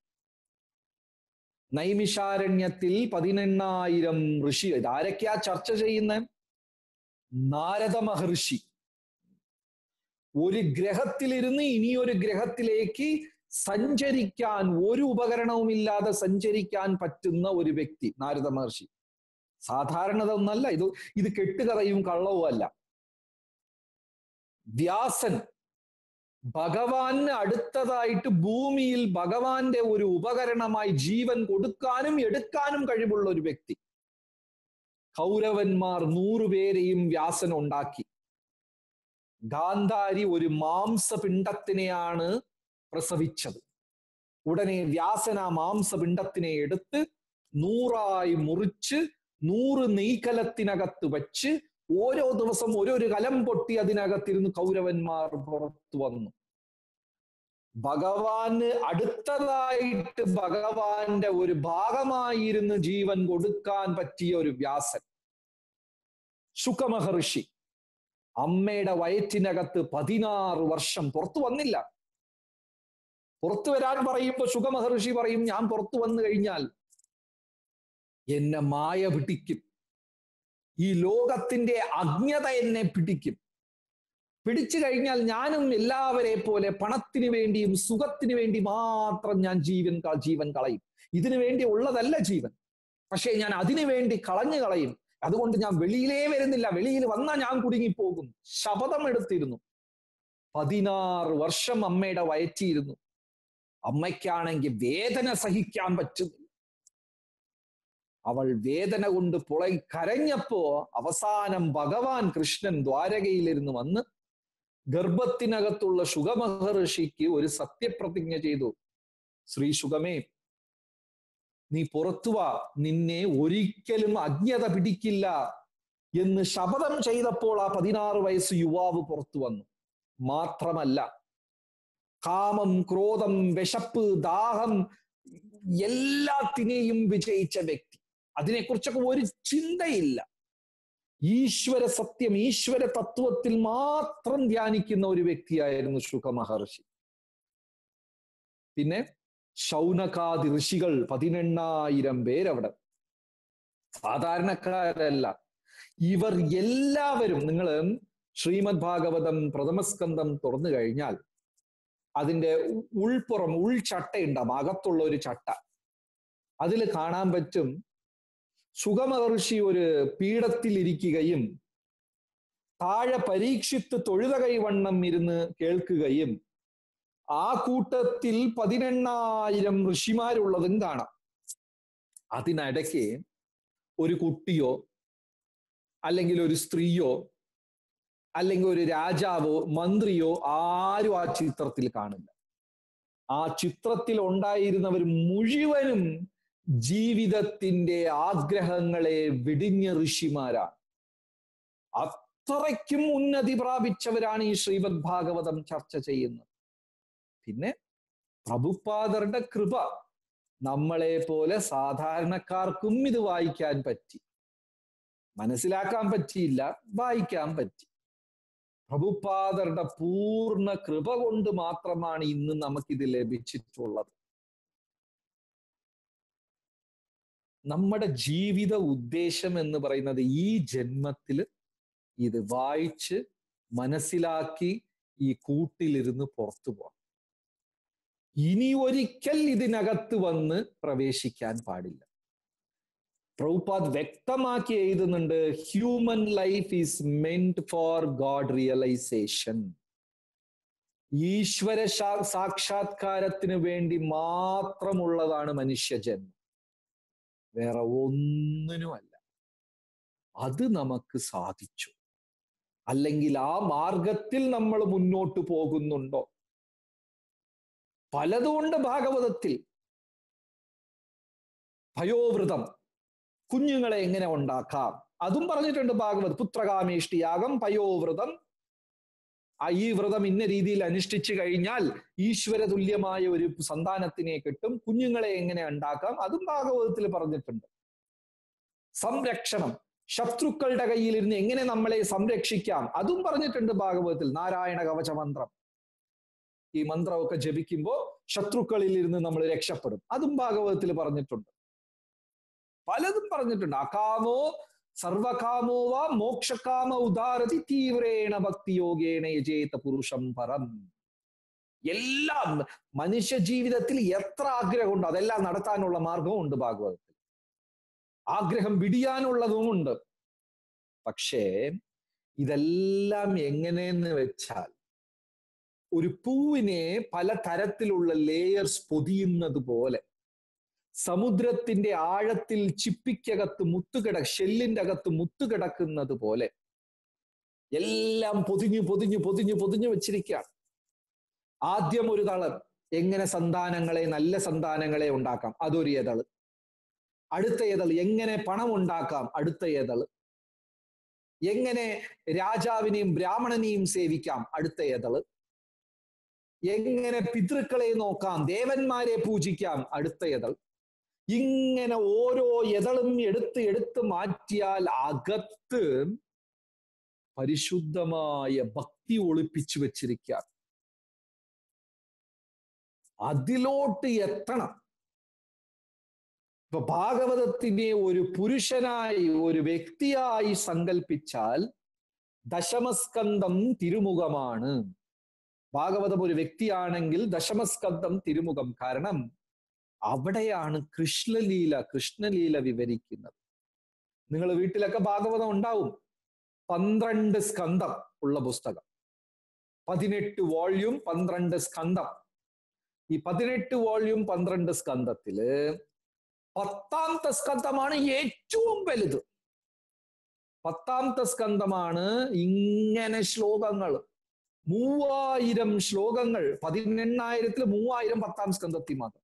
നൈമിഷാരണ്യത്തിൽ പതിനെണ്ണായിരം ഋഷി ഇതാരൊക്കെയാ ചർച്ച ചെയ്യുന്ന നാരദ മഹർഷി ഒരു ഗ്രഹത്തിലിരുന്ന് ഇനിയൊരു ഗ്രഹത്തിലേക്ക് സഞ്ചരിക്കാൻ ഒരു ഉപകരണവും ഇല്ലാതെ സഞ്ചരിക്കാൻ പറ്റുന്ന ഒരു വ്യക്തി നാരദ മഹർഷി സാധാരണത ഒന്നല്ല ഇത് ഇത് കെട്ടുകഥയും കള്ളവും അല്ല വ്യാസൻ ഭഗവാന് അടുത്തതായിട്ട് ഭൂമിയിൽ ഭഗവാന്റെ ഒരു ഉപകരണമായി ജീവൻ കൊടുക്കാനും എടുക്കാനും കഴിവുള്ള ഒരു വ്യക്തി കൗരവന്മാർ നൂറുപേരെയും വ്യാസൻ ഉണ്ടാക്കി ഗാന്ധാരി ഒരു മാംസപിണ്ഡത്തിനെയാണ് പ്രസവിച്ചത് ഉടനെ വ്യാസൻ ആ മാംസപിണ്ഡത്തിനെ എടുത്ത് നൂറായി മുറിച്ച് നൂറ് നെയ്ക്കലത്തിനകത്ത് വച്ച് ഓരോ ദിവസം ഓരോരു കലം പൊട്ടി അതിനകത്തിരുന്ന് കൗരവന്മാർ പുറത്തു വന്നു ഭഗവാന് അടുത്തതായിട്ട് ഭഗവാന്റെ ഒരു ഭാഗമായിരുന്ന് ജീവൻ കൊടുക്കാൻ പറ്റിയ ഒരു വ്യാസൻ ശുഖമഹർഷി അമ്മയുടെ വയറ്റിനകത്ത് പതിനാറ് വർഷം പുറത്തു വന്നില്ല പുറത്തു വരാൻ പറയുമ്പോ ശുഖമഹർഷി പറയും ഞാൻ പുറത്തു വന്നു കഴിഞ്ഞാൽ എന്നെ മായ പിടിക്കും ഈ ലോകത്തിന്റെ അജ്ഞത എന്നെ പിടിക്കും പിടിച്ചു കഴിഞ്ഞാൽ ഞാനും എല്ലാവരെ പോലെ പണത്തിന് വേണ്ടിയും സുഖത്തിന് വേണ്ടി മാത്രം ഞാൻ ജീവൻ ജീവൻ കളയും ഇതിനു വേണ്ടി ഉള്ളതല്ല ജീവൻ പക്ഷേ ഞാൻ അതിനു വേണ്ടി കളഞ്ഞു കളയും അതുകൊണ്ട് ഞാൻ വെളിയിലേ വരുന്നില്ല വെളിയിൽ വന്നാൽ ഞാൻ കുടുങ്ങിപ്പോകും ശപഥം എടുത്തിരുന്നു പതിനാറ് വർഷം അമ്മയുടെ വയറ്റിയിരുന്നു അമ്മയ്ക്കാണെങ്കിൽ വേദന സഹിക്കാൻ പറ്റുന്നില്ല അവൾ വേദന കൊണ്ട് പുളയി കരഞ്ഞപ്പോ അവസാനം ഭഗവാൻ കൃഷ്ണൻ ദ്വാരകയിലിരുന്ന് വന്ന് ഗർഭത്തിനകത്തുള്ള ശുഗമഹർഷിക്ക് ഒരു സത്യപ്രതിജ്ഞ ചെയ്തു ശ്രീ ശുഗമേ നീ പുറത്തുവാ നിന്നെ ഒരിക്കലും അജ്ഞത പിടിക്കില്ല എന്ന് ശപഥം ചെയ്തപ്പോൾ ആ പതിനാറ് വയസ്സ് യുവാവ് പുറത്തു വന്നു മാത്രമല്ല കാമം ക്രോധം വിശപ്പ് ദാഹം എല്ലാത്തിനെയും വിജയിച്ച വ്യക്തി അതിനെക്കുറിച്ചൊക്കെ ഒരു ചിന്തയില്ല ഈശ്വര സത്യം ഈശ്വര തത്വത്തിൽ മാത്രം ധ്യാനിക്കുന്ന ഒരു വ്യക്തിയായിരുന്നു ശുഖ മഹർഷി പിന്നെ ശൗനകാദി ഋഷികൾ പതിനെണ്ണായിരം പേരവിടെ സാധാരണക്കാരല്ല ഇവർ എല്ലാവരും നിങ്ങൾ ശ്രീമദ് ഭാഗവതം പ്രഥമസ്കന്ധം തുറന്നു കഴിഞ്ഞാൽ അതിന്റെ ഉൾപ്പുറം ഉൾച്ചട്ടയുണ്ടാവും അകത്തുള്ള ഒരു ചട്ട അതിൽ കാണാൻ പറ്റും സുഖമഹർഷി ഒരു പീഠത്തിൽ ഇരിക്കുകയും താഴെ പരീക്ഷിത്ത് തൊഴുത കൈവണ്ണം ഇരുന്ന് കേൾക്കുകയും ആ കൂട്ടത്തിൽ പതിനെണ്ണായിരം ഋഷിമാരുള്ളതും കാണാം അതിനിടയ്ക്ക് ഒരു കുട്ടിയോ അല്ലെങ്കിൽ ഒരു സ്ത്രീയോ അല്ലെങ്കിൽ ഒരു രാജാവോ മന്ത്രിയോ ആരും ആ ചിത്രത്തിൽ കാണില്ല ആ ചിത്രത്തിൽ ഉണ്ടായിരുന്നവർ മുഴുവനും ജീവിതത്തിന്റെ ആഗ്രഹങ്ങളെ വെടിഞ്ഞ ഋഷിമാരാണ് അത്രയ്ക്കും ഉന്നതി പ്രാപിച്ചവരാണ് ഈ ശ്രീമദ് ഭാഗവതം ചർച്ച ചെയ്യുന്നത് പിന്നെ പ്രഭുപാദരുടെ കൃപ നമ്മളെ പോലെ സാധാരണക്കാർക്കും ഇത് വായിക്കാൻ പറ്റി മനസ്സിലാക്കാൻ പറ്റിയില്ല വായിക്കാൻ പറ്റി പ്രഭുപാദരുടെ പൂർണ്ണ കൃപ കൊണ്ട് മാത്രമാണ് ഇന്ന് നമുക്കിത് ലഭിച്ചിട്ടുള്ളത് നമ്മുടെ ജീവിത ഉദ്ദേശം എന്ന് പറയുന്നത് ഈ ജന്മത്തിൽ ഇത് വായിച്ച് മനസ്സിലാക്കി ഈ കൂട്ടിലിരുന്ന് പുറത്തു പോകണം ഇനി ഒരിക്കൽ ഇതിനകത്ത് വന്ന് പ്രവേശിക്കാൻ പാടില്ല പ്രഭുപാദ് വ്യക്തമാക്കി എഴുതുന്നുണ്ട് human life is meant for god realization ഈശ്വര സാക്ഷാത്കാരത്തിന് വേണ്ടി മാത്രമുള്ളതാണ് മനുഷ്യജന്മം വേറെ ഒന്നിനുമല്ല അത് നമുക്ക് സാധിച്ചു അല്ലെങ്കിൽ ആ മാർഗത്തിൽ നമ്മൾ മുന്നോട്ട് പോകുന്നുണ്ടോ പലതുകൊണ്ട് ഭാഗവതത്തിൽ ഭയോവൃതം കുഞ്ഞുങ്ങളെ എങ്ങനെ ഉണ്ടാക്കാം അതും പറഞ്ഞിട്ടുണ്ട് ഭാഗവത് പുത്രകാമേഷ്ടിയാഗം പയോവ്രതം ആ ഈ വ്രതം ഇന്ന രീതിയിൽ അനുഷ്ഠിച്ചു കഴിഞ്ഞാൽ ഈശ്വര തുല്യമായ ഒരു സന്താനത്തിനെ കിട്ടും കുഞ്ഞുങ്ങളെ എങ്ങനെ ഉണ്ടാക്കാം അതും ഭാഗവതത്തിൽ പറഞ്ഞിട്ടുണ്ട് സംരക്ഷണം ശത്രുക്കളുടെ കയ്യിൽ ഇരുന്ന് എങ്ങനെ നമ്മളെ സംരക്ഷിക്കാം അതും പറഞ്ഞിട്ടുണ്ട് ഭാഗവതത്തിൽ നാരായണ കവച മന്ത്രം ഈ മന്ത്രമൊക്കെ ജപിക്കുമ്പോൾ ശത്രുക്കളിൽ ഇരുന്ന് നമ്മൾ രക്ഷപ്പെടും അതും ഭാഗവതത്തിൽ പറഞ്ഞിട്ടുണ്ട് പലതും പറഞ്ഞിട്ടുണ്ട് അകാമോ സർവകാമോ വാ മോക്ഷകാമ ഉദാരതി തീവ്രേണ ഭക്തിയോഗേണ യജേത പുരുഷം പരം എല്ലാം മനുഷ്യ ജീവിതത്തിൽ എത്ര ആഗ്രഹമുണ്ടോ അതെല്ലാം നടത്താനുള്ള മാർഗവും ഉണ്ട് ഭാഗവതത്തിൽ ആഗ്രഹം വിടിയാനുള്ളതുമുണ്ട് പക്ഷേ ഇതെല്ലാം എങ്ങനെയെന്ന് വെച്ചാൽ ഒരു പൂവിനെ പല തരത്തിലുള്ള ലേയേഴ്സ് പൊതിയുന്നത് പോലെ സമുദ്രത്തിന്റെ ആഴത്തിൽ ചിപ്പിക്കകത്ത് മുത്തുകിട ഷെല്ലിന്റെ അകത്ത് മുത്തുകിടക്കുന്നത് പോലെ എല്ലാം പൊതിഞ്ഞു പൊതിഞ്ഞു പൊതിഞ്ഞു പൊതിഞ്ഞു വെച്ചിരിക്കുകയാണ് ആദ്യം ഒരു തളം എങ്ങനെ സന്താനങ്ങളെ നല്ല സന്താനങ്ങളെ ഉണ്ടാക്കാം അതൊരു ഏതള് അടുത്ത ഏതള് എങ്ങനെ പണം ഉണ്ടാക്കാം അടുത്ത ഏതള് എങ്ങനെ രാജാവിനെയും ബ്രാഹ്മണനെയും സേവിക്കാം അടുത്ത ഏതള് എങ്ങനെ പിതൃക്കളെ നോക്കാം ദേവന്മാരെ പൂജിക്കാം അടുത്ത എതൾ ഇങ്ങനെ ഓരോ എതളും എടുത്ത് എടുത്ത് മാറ്റിയാൽ അകത്ത് പരിശുദ്ധമായ ഭക്തി ഒളിപ്പിച്ചു വെച്ചിരിക്കാം അതിലോട്ട് എത്തണം ഇപ്പൊ ഭാഗവതത്തിനെ ഒരു പുരുഷനായി ഒരു വ്യക്തിയായി സങ്കല്പിച്ചാൽ ദശമസ്കന്ധം തിരുമുഖമാണ് ഭാഗവതം ഒരു വ്യക്തിയാണെങ്കിൽ ദശമസ്കന്ധം തിരുമുഖം കാരണം അവിടെയാണ് കൃഷ്ണലീല കൃഷ്ണലീല വിവരിക്കുന്നത് നിങ്ങൾ വീട്ടിലൊക്കെ ഭാഗവതം ഉണ്ടാവും പന്ത്രണ്ട് സ്കന്ധം ഉള്ള പുസ്തകം പതിനെട്ട് വോള്യൂം പന്ത്രണ്ട് സ്കന്ധം ഈ പതിനെട്ട് വോള്യൂം പന്ത്രണ്ട് സ്കന്ധത്തില് പത്താമത്തെ സ്കന്ധമാണ് ഏറ്റവും വലുത് പത്താമത്തെ സ്കന്ധമാണ് ഇങ്ങനെ ശ്ലോകങ്ങൾ മൂവായിരം ശ്ലോകങ്ങൾ പതിനെണ്ണായിരത്തിൽ മൂവായിരം പത്താം സ്കന്ധത്തിൽ മാത്രം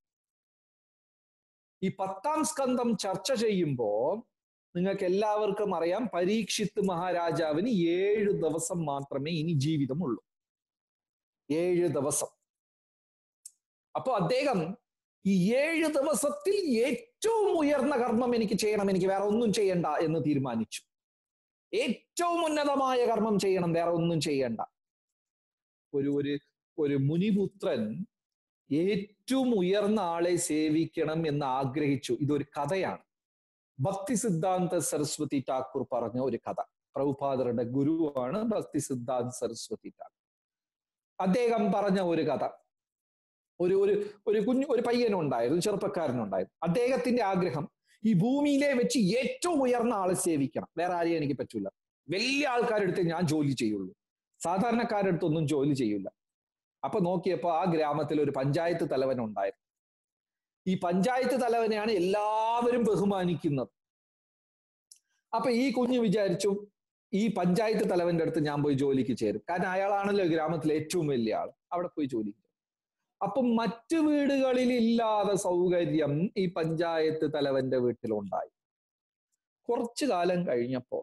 ഈ പത്താം സ്കന്ധം ചർച്ച ചെയ്യുമ്പോ നിങ്ങൾക്ക് എല്ലാവർക്കും അറിയാം പരീക്ഷിത്ത് മഹാരാജാവിന് ഏഴ് ദിവസം മാത്രമേ ഇനി ജീവിതമുള്ളൂ ഏഴ് ദിവസം അപ്പൊ അദ്ദേഹം ഈ ഏഴ് ദിവസത്തിൽ ഏറ്റവും ഉയർന്ന കർമ്മം എനിക്ക് ചെയ്യണം എനിക്ക് വേറെ ഒന്നും ചെയ്യണ്ട എന്ന് തീരുമാനിച്ചു ഏറ്റവും ഉന്നതമായ കർമ്മം ചെയ്യണം വേറെ ഒന്നും ചെയ്യണ്ട ഒരു ഒരു ഒരു മുനിപുത്രൻ ഏറ്റവും ഉയർന്ന ആളെ സേവിക്കണം എന്ന് ആഗ്രഹിച്ചു ഇതൊരു കഥയാണ് ഭക്തി സിദ്ധാന്ത സരസ്വതി ഠാക്കൂർ പറഞ്ഞ ഒരു കഥ പ്രഭുപാദരുടെ ഗുരുവാണ് ഭക്തി സിദ്ധാന്ത സരസ്വതി ഠാക്കൂർ അദ്ദേഹം പറഞ്ഞ ഒരു കഥ ഒരു ഒരു ഒരു കുഞ്ഞു ഒരു പയ്യനുണ്ടായിരുന്നു ചെറുപ്പക്കാരനുണ്ടായിരുന്നു അദ്ദേഹത്തിന്റെ ആഗ്രഹം ഈ ഭൂമിയിലെ വെച്ച് ഏറ്റവും ഉയർന്ന ആളെ സേവിക്കണം വേറെ ആരെയും എനിക്ക് പറ്റൂല വലിയ ആൾക്കാരെടുത്ത് ഞാൻ ജോലി ചെയ്യുള്ളൂ സാധാരണക്കാരടുത്തൊന്നും ജോലി ചെയ്യില്ല അപ്പൊ നോക്കിയപ്പോ ആ ഗ്രാമത്തിൽ ഒരു പഞ്ചായത്ത് തലവൻ ഉണ്ടായിരുന്നു ഈ പഞ്ചായത്ത് തലവനെയാണ് എല്ലാവരും ബഹുമാനിക്കുന്നത് അപ്പൊ ഈ കുഞ്ഞ് വിചാരിച്ചു ഈ പഞ്ചായത്ത് തലവന്റെ അടുത്ത് ഞാൻ പോയി ജോലിക്ക് ചേരും കാരണം അയാളാണല്ലോ ഗ്രാമത്തിലെ ഏറ്റവും വലിയ ആൾ അവിടെ പോയി ജോലിക്ക് ചേരും അപ്പൊ മറ്റു വീടുകളിൽ ഇല്ലാതെ സൗകര്യം ഈ പഞ്ചായത്ത് തലവന്റെ വീട്ടിലുണ്ടായി കുറച്ചു കാലം കഴിഞ്ഞപ്പോ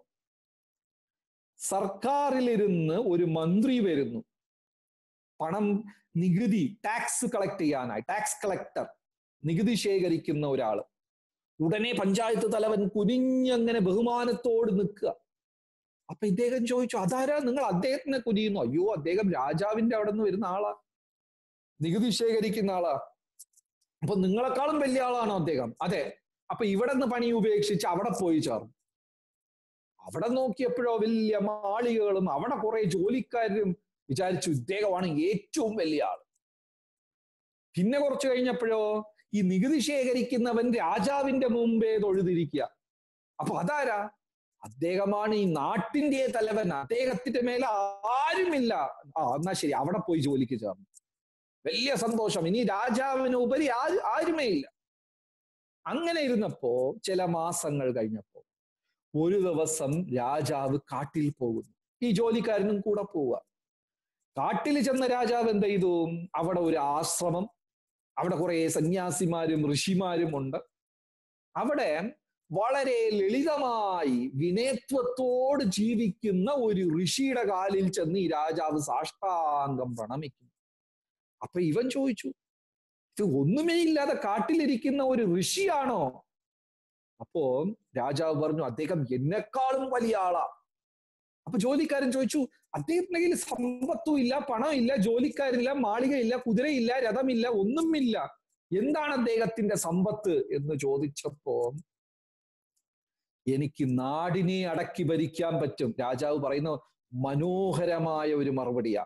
സർക്കാരിലിരുന്ന് ഒരു മന്ത്രി വരുന്നു പണം നികുതി ടാക്സ് കളക്ട് ചെയ്യാനായി ടാക്സ് കളക്ടർ നികുതി ശേഖരിക്കുന്ന ഒരാള് ഉടനെ പഞ്ചായത്ത് തലവൻ കുനിഞ്ഞങ്ങനെ ബഹുമാനത്തോട് നിൽക്കുക അപ്പൊ ഇദ്ദേഹം ചോദിച്ചു അതാരാ നിങ്ങൾ അദ്ദേഹത്തിനെ കുനിയുന്നു അയ്യോ അദ്ദേഹം രാജാവിന്റെ അവിടെ നിന്ന് വരുന്ന ആളാ നികുതി ശേഖരിക്കുന്ന ആളാ അപ്പൊ നിങ്ങളെക്കാളും വലിയ ആളാണോ അദ്ദേഹം അതെ അപ്പൊ ഇവിടെ നിന്ന് പണി ഉപേക്ഷിച്ച് അവിടെ പോയി ചേർന്നു അവിടെ നോക്കിയപ്പോഴോ വലിയ മാളികകളും അവിടെ കുറെ ജോലിക്കാരും വിചാരിച്ചു ഇദ്ദേഹമാണ് ഏറ്റവും വലിയ ആൾ പിന്നെ കുറച്ച് കഴിഞ്ഞപ്പോഴോ ഈ നികുതി ശേഖരിക്കുന്നവൻ രാജാവിന്റെ മുമ്പേ തൊഴുതിരിക്കുക അപ്പൊ അതാരാ അദ്ദേഹമാണ് ഈ നാട്ടിന്റെ തലവൻ അദ്ദേഹത്തിന്റെ മേലെ ആരുമില്ല ആ എന്നാ ശരി അവിടെ പോയി ജോലിക്ക് ചേർന്നു വലിയ സന്തോഷം ഇനി രാജാവിന് ഉപരി ആര് ആരുമേ ഇല്ല അങ്ങനെ ഇരുന്നപ്പോ ചില മാസങ്ങൾ കഴിഞ്ഞപ്പോ ഒരു ദിവസം രാജാവ് കാട്ടിൽ പോകുന്നു ഈ ജോലിക്കാരനും കൂടെ പോവുക കാട്ടിൽ ചെന്ന രാജാവ് എന്ത് ചെയ്തു അവിടെ ഒരു ആശ്രമം അവിടെ കുറെ സന്യാസിമാരും ഋഷിമാരും ഉണ്ട് അവിടെ വളരെ ലളിതമായി വിനയത്വത്തോട് ജീവിക്കുന്ന ഒരു ഋഷിയുടെ കാലിൽ ചെന്ന് ഈ രാജാവ് സാഷ്ടാംഗം പ്രണമിക്കുന്നു അപ്പൊ ഇവൻ ചോദിച്ചു ഇത് ഒന്നുമേ ഇല്ലാതെ കാട്ടിലിരിക്കുന്ന ഒരു ഋഷിയാണോ അപ്പോ രാജാവ് പറഞ്ഞു അദ്ദേഹം എന്നെക്കാളും വലിയ ആളാ അപ്പൊ ജോലിക്കാരൻ ചോദിച്ചു അദ്ദേഹത്തിന്റെ കയ്യിൽ സമ്പത്തും ഇല്ല പണമില്ല ജോലിക്കാരില്ല മാളികയില്ല കുതിരയില്ല രഥമില്ല ഒന്നുമില്ല എന്താണ് അദ്ദേഹത്തിന്റെ സമ്പത്ത് എന്ന് ചോദിച്ചപ്പോ എനിക്ക് നാടിനെ അടക്കി ഭരിക്കാൻ പറ്റും രാജാവ് പറയുന്ന മനോഹരമായ ഒരു മറുപടിയാ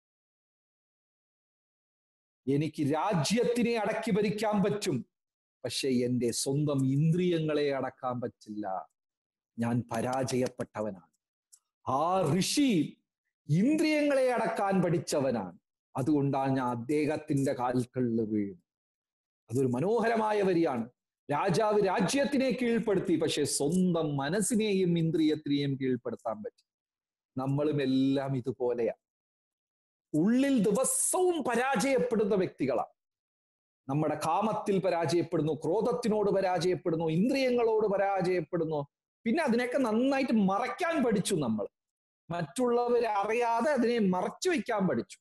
എനിക്ക് രാജ്യത്തിനെ അടക്കി ഭരിക്കാൻ പറ്റും പക്ഷെ എന്റെ സ്വന്തം ഇന്ദ്രിയങ്ങളെ അടക്കാൻ പറ്റില്ല ഞാൻ പരാജയപ്പെട്ടവനാണ് ആ ഋഷി ഇന്ദ്രിയങ്ങളെ അടക്കാൻ പഠിച്ചവനാണ് അതുകൊണ്ടാണ് ഞാൻ അദ്ദേഹത്തിന്റെ കാൽക്കളിൽ വീഴും അതൊരു മനോഹരമായ വരിയാണ് രാജാവ് രാജ്യത്തിനെ കീഴ്പ്പെടുത്തി പക്ഷെ സ്വന്തം മനസ്സിനെയും ഇന്ദ്രിയത്തിനെയും കീഴ്പ്പെടുത്താൻ പറ്റി നമ്മളും എല്ലാം ഇതുപോലെയാ ഉള്ളിൽ ദിവസവും പരാജയപ്പെടുന്ന വ്യക്തികളാണ് നമ്മുടെ കാമത്തിൽ പരാജയപ്പെടുന്നു ക്രോധത്തിനോട് പരാജയപ്പെടുന്നു ഇന്ദ്രിയങ്ങളോട് പരാജയപ്പെടുന്നു പിന്നെ അതിനെയൊക്കെ നന്നായിട്ട് മറയ്ക്കാൻ പഠിച്ചു നമ്മൾ മറ്റുള്ളവരെ അറിയാതെ അതിനെ മറച്ചു വെക്കാൻ പഠിച്ചു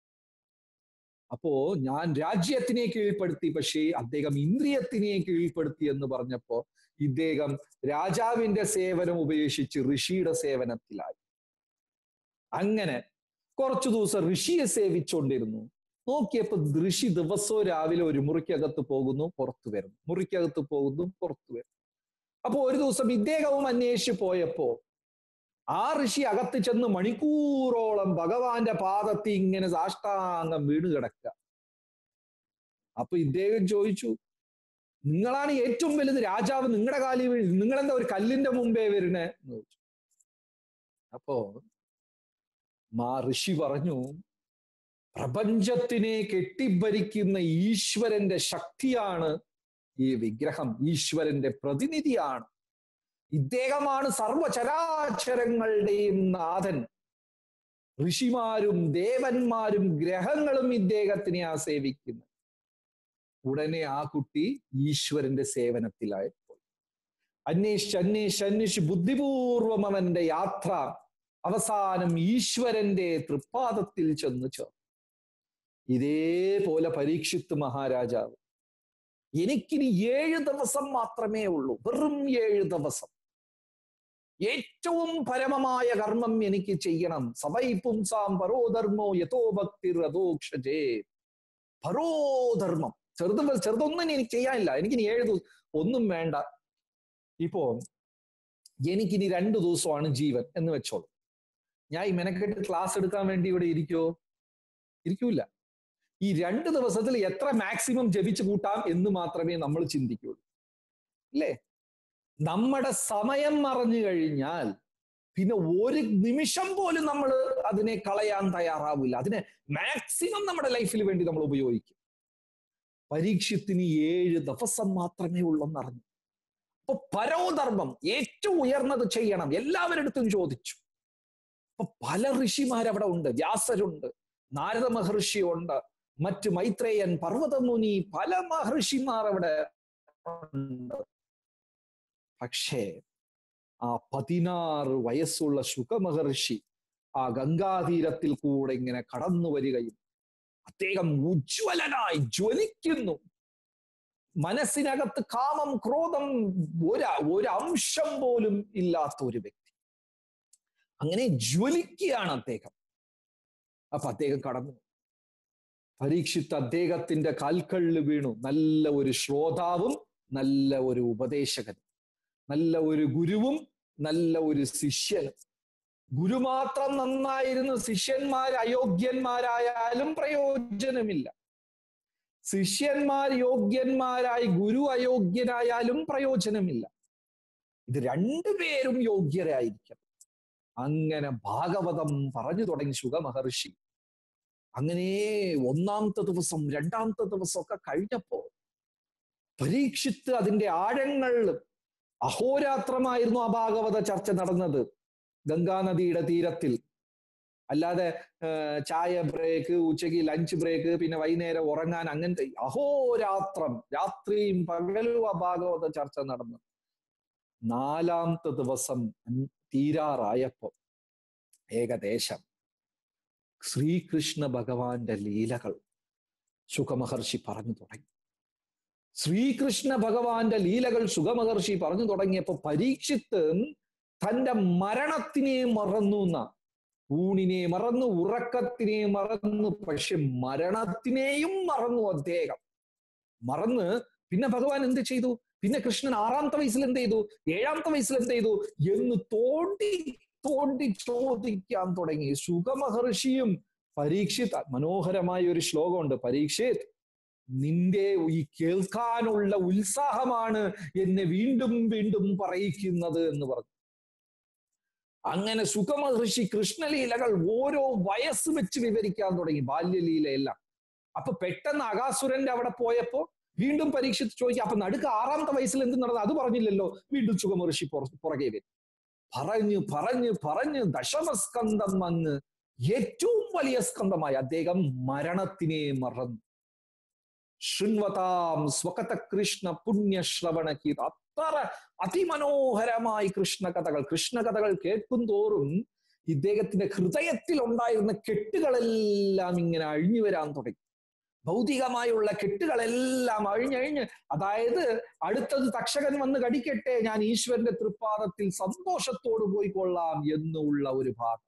അപ്പോ ഞാൻ രാജ്യത്തിനെ കീഴ്പ്പെടുത്തി പക്ഷേ അദ്ദേഹം ഇന്ദ്രിയത്തിനെ കീഴ്പ്പെടുത്തി എന്ന് പറഞ്ഞപ്പോ ഇദ്ദേഹം രാജാവിന്റെ സേവനം ഉപേക്ഷിച്ച് ഋഷിയുടെ സേവനത്തിലായി അങ്ങനെ കുറച്ചു ദിവസം ഋഷിയെ സേവിച്ചുകൊണ്ടിരുന്നു നോക്കിയപ്പോ ഋഷി ദിവസവും രാവിലെ ഒരു മുറിക്കകത്ത് പോകുന്നു പുറത്തു വരുന്നു മുറിക്കകത്ത് പോകുന്നു പുറത്തു വരുന്നു അപ്പൊ ഒരു ദിവസം ഇദ്ദേഹവും അന്വേഷിച്ചു പോയപ്പോ ആ ഋഷി അകത്ത് ചെന്ന് മണിക്കൂറോളം ഭഗവാന്റെ പാദത്തിൽ ഇങ്ങനെ സാഷ്ടാംഗം വീണ് കിടക്കുക അപ്പൊ ഇദ്ദേഹം ചോദിച്ചു നിങ്ങളാണ് ഏറ്റവും വലുത് രാജാവ് നിങ്ങളുടെ കാലിൽ വീഴ് നിങ്ങളെന്താ ഒരു കല്ലിന്റെ മുമ്പേ വരുന്നേ എന്ന് ചോദിച്ചു അപ്പോ മാ ഋഷി പറഞ്ഞു പ്രപഞ്ചത്തിനെ കെട്ടിഭരിക്കുന്ന ഈശ്വരന്റെ ശക്തിയാണ് ഈ വിഗ്രഹം ഈശ്വരന്റെ പ്രതിനിധിയാണ് ഇദ്ദേഹമാണ് സർവചരാചരങ്ങളുടെയും നാഥൻ ഋഷിമാരും ദേവന്മാരും ഗ്രഹങ്ങളും ഇദ്ദേഹത്തിനെ ആ സേവിക്കുന്നു ഉടനെ ആ കുട്ടി ഈശ്വരന്റെ സേവനത്തിലായപ്പോൾ അന്വേഷിച്ച് അന്വേഷിച്ച് അന്വേഷിച്ച് ബുദ്ധിപൂർവം അവന്റെ യാത്ര അവസാനം ഈശ്വരന്റെ തൃപ്പാദത്തിൽ ചെന്ന് ചേർന്നു ഇതേപോലെ പരീക്ഷിത്ത് മഹാരാജാവ് എനിക്കിനി ഏഴ് ദിവസം മാത്രമേ ഉള്ളൂ വെറും ഏഴ് ദിവസം ഏറ്റവും പരമമായ കർമ്മം എനിക്ക് ചെയ്യണം സവൈ പുംസാം പരോധർമ്മോ യഥോ ഭക്തിർ അതോക്ഷജേ പരോധർമ്മം ചെറുത് ചെറുതൊന്നും എനിക്ക് ചെയ്യാനില്ല എനിക്കിനി ഏഴ് ദിവസം ഒന്നും വേണ്ട ഇപ്പോ എനിക്കിനി രണ്ടു ദിവസമാണ് ജീവൻ എന്ന് വെച്ചോളൂ ഞാൻ ഈ മെനക്കെട്ട് ക്ലാസ് എടുക്കാൻ വേണ്ടി ഇവിടെ ഇരിക്കോ ഇരിക്കൂല ഈ രണ്ട് ദിവസത്തിൽ എത്ര മാക്സിമം ജപിച്ചു കൂട്ടാം എന്ന് മാത്രമേ നമ്മൾ ചിന്തിക്കുള്ളൂ അല്ലേ നമ്മുടെ സമയം മറഞ്ഞു കഴിഞ്ഞാൽ പിന്നെ ഒരു നിമിഷം പോലും നമ്മൾ അതിനെ കളയാൻ തയ്യാറാവില്ല അതിനെ മാക്സിമം നമ്മുടെ ലൈഫിൽ വേണ്ടി നമ്മൾ ഉപയോഗിക്കും പരീക്ഷത്തിന് ഏഴ് ദിവസം മാത്രമേ ഉള്ളെന്നറിഞ്ഞു അപ്പൊ പരോധർമ്മം ഏറ്റവും ഉയർന്നത് ചെയ്യണം എല്ലാവരടുത്തും ചോദിച്ചു അപ്പൊ പല ഋഷിമാരവിടെ ഉണ്ട് വ്യാസരുണ്ട് നാരദ മഹർഷിയുണ്ട് മറ്റ് മൈത്രേയൻ പർവ്വതമുനി പല മഹർഷിമാർ അവിടെ ഉണ്ട് പക്ഷേ ആ പതിനാറ് വയസ്സുള്ള ശുഖമഹർഷി ആ ഗംഗാതീരത്തിൽ കൂടെ ഇങ്ങനെ കടന്നു വരികയും അദ്ദേഹം ഉജ്ജ്വലനായി ജ്വലിക്കുന്നു മനസ്സിനകത്ത് കാമം ക്രോധം ഒരു ഒരു അംശം പോലും ഇല്ലാത്ത ഒരു വ്യക്തി അങ്ങനെ ജ്വലിക്കുകയാണ് അദ്ദേഹം അപ്പൊ അദ്ദേഹം കടന്നു പരീക്ഷിത്ത് അദ്ദേഹത്തിന്റെ കാൽക്കള്ളിൽ വീണു നല്ല ഒരു ശ്രോതാവും നല്ല ഒരു ഉപദേശകനും നല്ല ഒരു ഗുരുവും നല്ല ഒരു ശിഷ്യനും ഗുരു മാത്രം നന്നായിരുന്ന ശിഷ്യന്മാർ അയോഗ്യന്മാരായാലും പ്രയോജനമില്ല ശിഷ്യന്മാർ യോഗ്യന്മാരായി ഗുരു അയോഗ്യനായാലും പ്രയോജനമില്ല ഇത് രണ്ടുപേരും യോഗ്യരായിരിക്കണം അങ്ങനെ ഭാഗവതം പറഞ്ഞു തുടങ്ങി ശുഖമഹർഷി അങ്ങനെ ഒന്നാമത്തെ ദിവസം രണ്ടാമത്തെ ദിവസം ഒക്കെ കഴിഞ്ഞപ്പോ പരീക്ഷിത്ത് അതിന്റെ ആഴങ്ങൾ അഹോരാത്രമായിരുന്നു ആ ഭാഗവത ചർച്ച നടന്നത് ഗംഗാനദിയുടെ തീരത്തിൽ അല്ലാതെ ചായ ബ്രേക്ക് ഉച്ചയ്ക്ക് ലഞ്ച് ബ്രേക്ക് പിന്നെ വൈകുന്നേരം ഉറങ്ങാൻ അങ്ങനത്തെ അഹോരാത്രം രാത്രിയും പകലും ആ ഭാഗവത ചർച്ച നടന്നു നാലാമത്തെ ദിവസം തീരാറായപ്പോ ഏകദേശം ശ്രീകൃഷ്ണ ഭഗവാന്റെ ലീലകൾ സുഖമഹർഷി പറഞ്ഞു തുടങ്ങി ശ്രീകൃഷ്ണ ഭഗവാന്റെ ലീലകൾ സുഖമഹർഷി പറഞ്ഞു തുടങ്ങിയപ്പോ പരീക്ഷിത്ത് തന്റെ മരണത്തിനെ മറന്നു എന്ന ഊണിനെ മറന്നു ഉറക്കത്തിനെ മറന്നു പക്ഷെ മരണത്തിനെയും മറന്നു അദ്ദേഹം മറന്ന് പിന്നെ ഭഗവാൻ എന്ത് ചെയ്തു പിന്നെ കൃഷ്ണൻ ആറാമത്തെ വയസ്സിൽ എന്ത് ചെയ്തു ഏഴാമത്തെ വയസ്സിൽ എന്ത് ചെയ്തു എന്ന് തോണ്ടി തോണ്ടി ചോദിക്കാൻ തുടങ്ങി സുഖമഹർഷിയും പരീക്ഷിത് മനോഹരമായ ഒരു ശ്ലോകമുണ്ട് പരീക്ഷിത് നിന്റെ ഈ കേൾക്കാനുള്ള ഉത്സാഹമാണ് എന്നെ വീണ്ടും വീണ്ടും പറയിക്കുന്നത് എന്ന് പറഞ്ഞു അങ്ങനെ സുഖമഹർഷി കൃഷ്ണലീലകൾ ഓരോ വയസ്സ് വെച്ച് വിവരിക്കാൻ തുടങ്ങി ബാല്യലീലയെല്ലാം അപ്പൊ പെട്ടെന്ന് അകാസുരന്റെ അവിടെ പോയപ്പോ വീണ്ടും പരീക്ഷിച്ച് ചോദിക്കുക അപ്പൊ നടുക്ക് ആറാമത്തെ വയസ്സിൽ എന്ത് നടന്നു അത് പറഞ്ഞില്ലല്ലോ വീണ്ടും സുഖമഹർഷി പുറകെ വരും പറഞ്ഞു പറഞ്ഞു പറഞ്ഞ് ദശമസ്കന്ധം വന്ന് ഏറ്റവും വലിയ സ്കന്ധമായി അദ്ദേഹം മരണത്തിനെ മറന്നു ശൃൺവതാം സ്വകത കൃഷ്ണ പുണ്യശ്രവണ ഗീത അത്ര അതിമനോഹരമായി കൃഷ്ണ കഥകൾ കൃഷ്ണ കഥകൾ കേൾക്കും തോറും ഇദ്ദേഹത്തിന്റെ ഹൃദയത്തിൽ ഉണ്ടായിരുന്ന കെട്ടുകളെല്ലാം ഇങ്ങനെ അഴിഞ്ഞു വരാൻ തുടങ്ങി ഭൗതികമായുള്ള കെട്ടുകളെല്ലാം അഴിഞ്ഞഴിഞ്ഞ് അതായത് അടുത്തത് തക്ഷകൻ വന്ന് കടിക്കട്ടെ ഞാൻ ഈശ്വരന്റെ തൃപ്പാദത്തിൽ സന്തോഷത്തോട് പോയിക്കൊള്ളാം എന്നുള്ള ഒരു ഭാഗം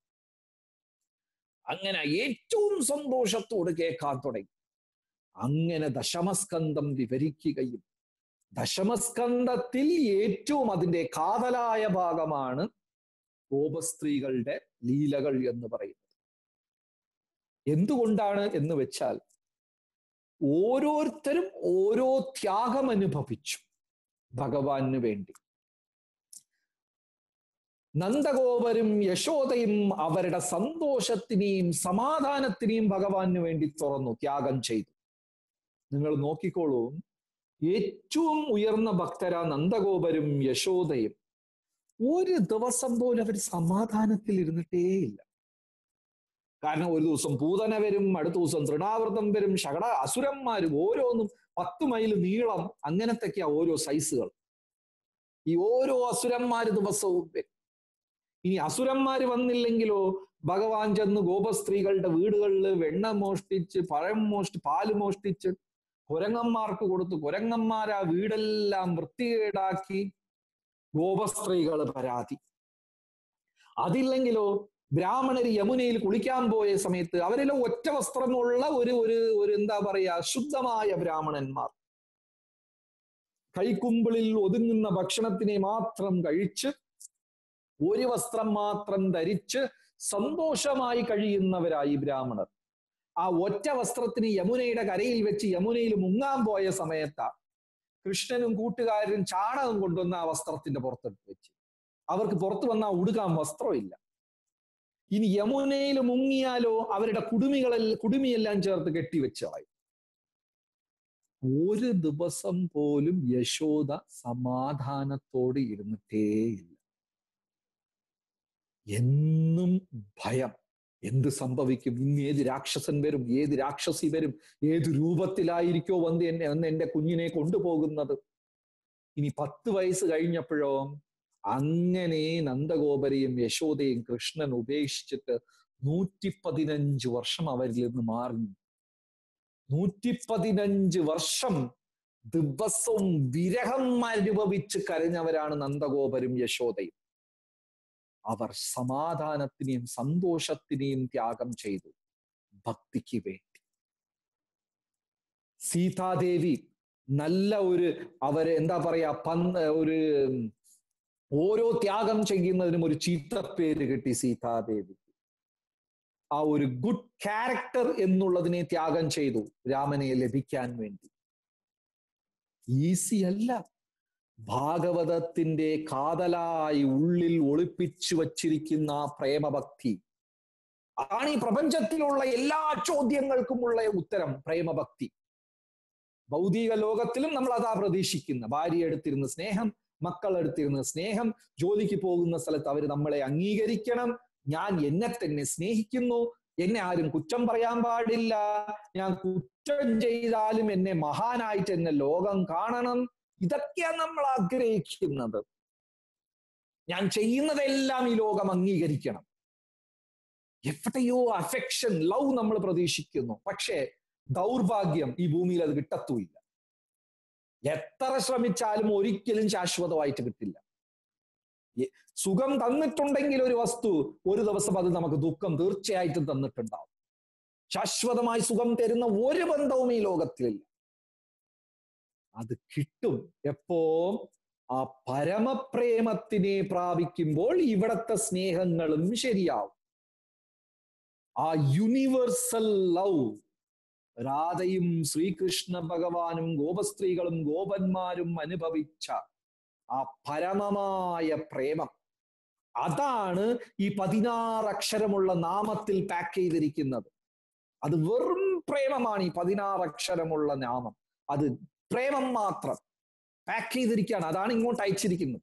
അങ്ങനെ ഏറ്റവും സന്തോഷത്തോട് കേൾക്കാൻ തുടങ്ങി അങ്ങനെ ദശമസ്കന്ധം വിവരിക്കുകയും ദശമസ്കന്ധത്തിൽ ഏറ്റവും അതിന്റെ കാതലായ ഭാഗമാണ് ഗോപസ്ത്രീകളുടെ ലീലകൾ എന്ന് പറയുന്നത് എന്തുകൊണ്ടാണ് എന്ന് വെച്ചാൽ ഓരോരുത്തരും ഓരോ ത്യാഗം അനുഭവിച്ചു ഭഗവാന് വേണ്ടി നന്ദഗോപരും യശോദയും അവരുടെ സന്തോഷത്തിനെയും സമാധാനത്തിനെയും ഭഗവാന് വേണ്ടി തുറന്നു ത്യാഗം ചെയ്തു നിങ്ങൾ നോക്കിക്കോളൂ ഏറ്റവും ഉയർന്ന ഭക്തര നന്ദഗോപരും യശോദയും ഒരു ദിവസം പോലും അവർ സമാധാനത്തിൽ ഇരുന്നിട്ടേയില്ല കാരണം ഒരു ദിവസം പൂതന വരും അടുത്ത ദിവസം തൃണാവൃതം വരും ശകട അസുരന്മാരും ഓരോന്നും പത്ത് മൈൽ നീളം അങ്ങനത്തെയൊക്കെയാ ഓരോ സൈസുകൾ ഈ ഓരോ അസുരന്മാര് ദിവസവും വരും ഇനി അസുരന്മാര് വന്നില്ലെങ്കിലോ ഭഗവാൻ ചെന്ന് ഗോപസ്ത്രീകളുടെ വീടുകളിൽ വെണ്ണ മോഷ്ടിച്ച് പഴം മോഷ്ടി പാല് മോഷ്ടിച്ച് കുരങ്ങന്മാർക്ക് കൊടുത്തു കുരങ്ങന്മാർ ആ വീടെല്ലാം വൃത്തികേടാക്കി ഗോപസ്ത്രീകൾ പരാതി അതില്ലെങ്കിലോ ബ്രാഹ്മണർ യമുനയിൽ കുളിക്കാൻ പോയ സമയത്ത് അവരെല്ലാം ഒറ്റ വസ്ത്രമുള്ള ഒരു ഒരു ഒരു എന്താ പറയാ ശുദ്ധമായ ബ്രാഹ്മണന്മാർ കൈക്കുമ്പിളിൽ ഒതുങ്ങുന്ന ഭക്ഷണത്തിനെ മാത്രം കഴിച്ച് ഒരു വസ്ത്രം മാത്രം ധരിച്ച് സന്തോഷമായി കഴിയുന്നവരായി ബ്രാഹ്മണർ ആ ഒറ്റ വസ്ത്രത്തിന് യമുനയുടെ കരയിൽ വെച്ച് യമുനയിൽ മുങ്ങാൻ പോയ സമയത്താ കൃഷ്ണനും കൂട്ടുകാരും ചാണകം കൊണ്ടുവന്ന ആ വസ്ത്രത്തിന്റെ പുറത്തെടുത്ത് വെച്ച് അവർക്ക് പുറത്തു വന്ന ഉടുക്കാൻ വസ്ത്രമില്ല ഇനി യമുനയിൽ മുങ്ങിയാലോ അവരുടെ കുടുമികളെല്ലാം കുടുമിയെല്ലാം ചേർത്ത് കെട്ടിവെച്ച് കളയും ഒരു ദിവസം പോലും യശോദ സമാധാനത്തോട് ഇരുന്നിട്ടേയില്ല എന്നും ഭയം എന്ത് സംഭവിക്കും ഇന്ന് ഏത് രാക്ഷസൻ വരും ഏത് രാക്ഷസി വരും ഏത് രൂപത്തിലായിരിക്കോ വന്ന് എന്നെ അന്ന് എന്റെ കുഞ്ഞിനെ കൊണ്ടുപോകുന്നത് ഇനി പത്ത് വയസ്സ് കഴിഞ്ഞപ്പോഴോ അങ്ങനെ നന്ദഗോപരെയും യശോദയും കൃഷ്ണൻ ഉപേക്ഷിച്ചിട്ട് നൂറ്റി പതിനഞ്ച് വർഷം അവരിൽ നിന്ന് മാറി നൂറ്റി പതിനഞ്ച് വർഷം ദിവസവും വിരഹം അനുഭവിച്ച് കരഞ്ഞവരാണ് നന്ദഗോപരും യശോദയും അവർ സമാധാനത്തിനെയും സന്തോഷത്തിനെയും ത്യാഗം ചെയ്തു ഭക്തിക്ക് വേണ്ടി സീതാദേവി നല്ല ഒരു അവര് എന്താ പറയാ പന്ത് ഒരു ഓരോ ത്യാഗം ചെയ്യുന്നതിനും ഒരു ചീത്തപ്പേര് കിട്ടി സീതാദേവി ആ ഒരു ഗുഡ് ക്യാരക്ടർ എന്നുള്ളതിനെ ത്യാഗം ചെയ്തു രാമനെ ലഭിക്കാൻ വേണ്ടി ഈസി അല്ല ഭാഗവതത്തിന്റെ കാതലായി ഉള്ളിൽ ഒളിപ്പിച്ചു വച്ചിരിക്കുന്ന ആ പ്രേമഭക്തി അതാണ് ഈ പ്രപഞ്ചത്തിലുള്ള എല്ലാ ചോദ്യങ്ങൾക്കുമുള്ള ഉത്തരം പ്രേമഭക്തി ഭൗതിക ലോകത്തിലും നമ്മൾ അതാ പ്രതീക്ഷിക്കുന്ന ഭാര്യ എടുത്തിരുന്ന സ്നേഹം മക്കൾ എടുത്തിരുന്ന സ്നേഹം ജോലിക്ക് പോകുന്ന സ്ഥലത്ത് അവർ നമ്മളെ അംഗീകരിക്കണം ഞാൻ എന്നെ തന്നെ സ്നേഹിക്കുന്നു എന്നെ ആരും കുറ്റം പറയാൻ പാടില്ല ഞാൻ കുറ്റം ചെയ്താലും എന്നെ മഹാനായിട്ട് എന്നെ ലോകം കാണണം ഇതൊക്കെയാണ് നമ്മൾ ആഗ്രഹിക്കുന്നത് ഞാൻ ചെയ്യുന്നതെല്ലാം ഈ ലോകം അംഗീകരിക്കണം എവിടെയോ അഫെക്ഷൻ ലവ് നമ്മൾ പ്രതീക്ഷിക്കുന്നു പക്ഷേ ദൗർഭാഗ്യം ഈ ഭൂമിയിൽ അത് കിട്ടത്തുമില്ല എത്ര ശ്രമിച്ചാലും ഒരിക്കലും ശാശ്വതമായിട്ട് കിട്ടില്ല സുഖം തന്നിട്ടുണ്ടെങ്കിൽ ഒരു വസ്തു ഒരു ദിവസം അത് നമുക്ക് ദുഃഖം തീർച്ചയായിട്ടും തന്നിട്ടുണ്ടാവും ശാശ്വതമായി സുഖം തരുന്ന ഒരു ബന്ധവും ഈ ലോകത്തിലില്ല അത് കിട്ടും എപ്പോ ആ പരമപ്രേമത്തിനെ പ്രാപിക്കുമ്പോൾ ഇവിടത്തെ സ്നേഹങ്ങളും ശരിയാവും ആ യൂണിവേഴ്സൽ ലവ് രാധയും ശ്രീകൃഷ്ണ ഭഗവാനും ഗോപസ്ത്രീകളും ഗോപന്മാരും അനുഭവിച്ച ആ പരമമായ പ്രേമം അതാണ് ഈ പതിനാറ് അക്ഷരമുള്ള നാമത്തിൽ പാക്ക് ചെയ്തിരിക്കുന്നത് അത് വെറും പ്രേമമാണ് ഈ പതിനാറ് അക്ഷരമുള്ള നാമം അത് പ്രേമം മാത്രം പാക്ക് ചെയ്തിരിക്കുകയാണ് അതാണ് ഇങ്ങോട്ട് അയച്ചിരിക്കുന്നത്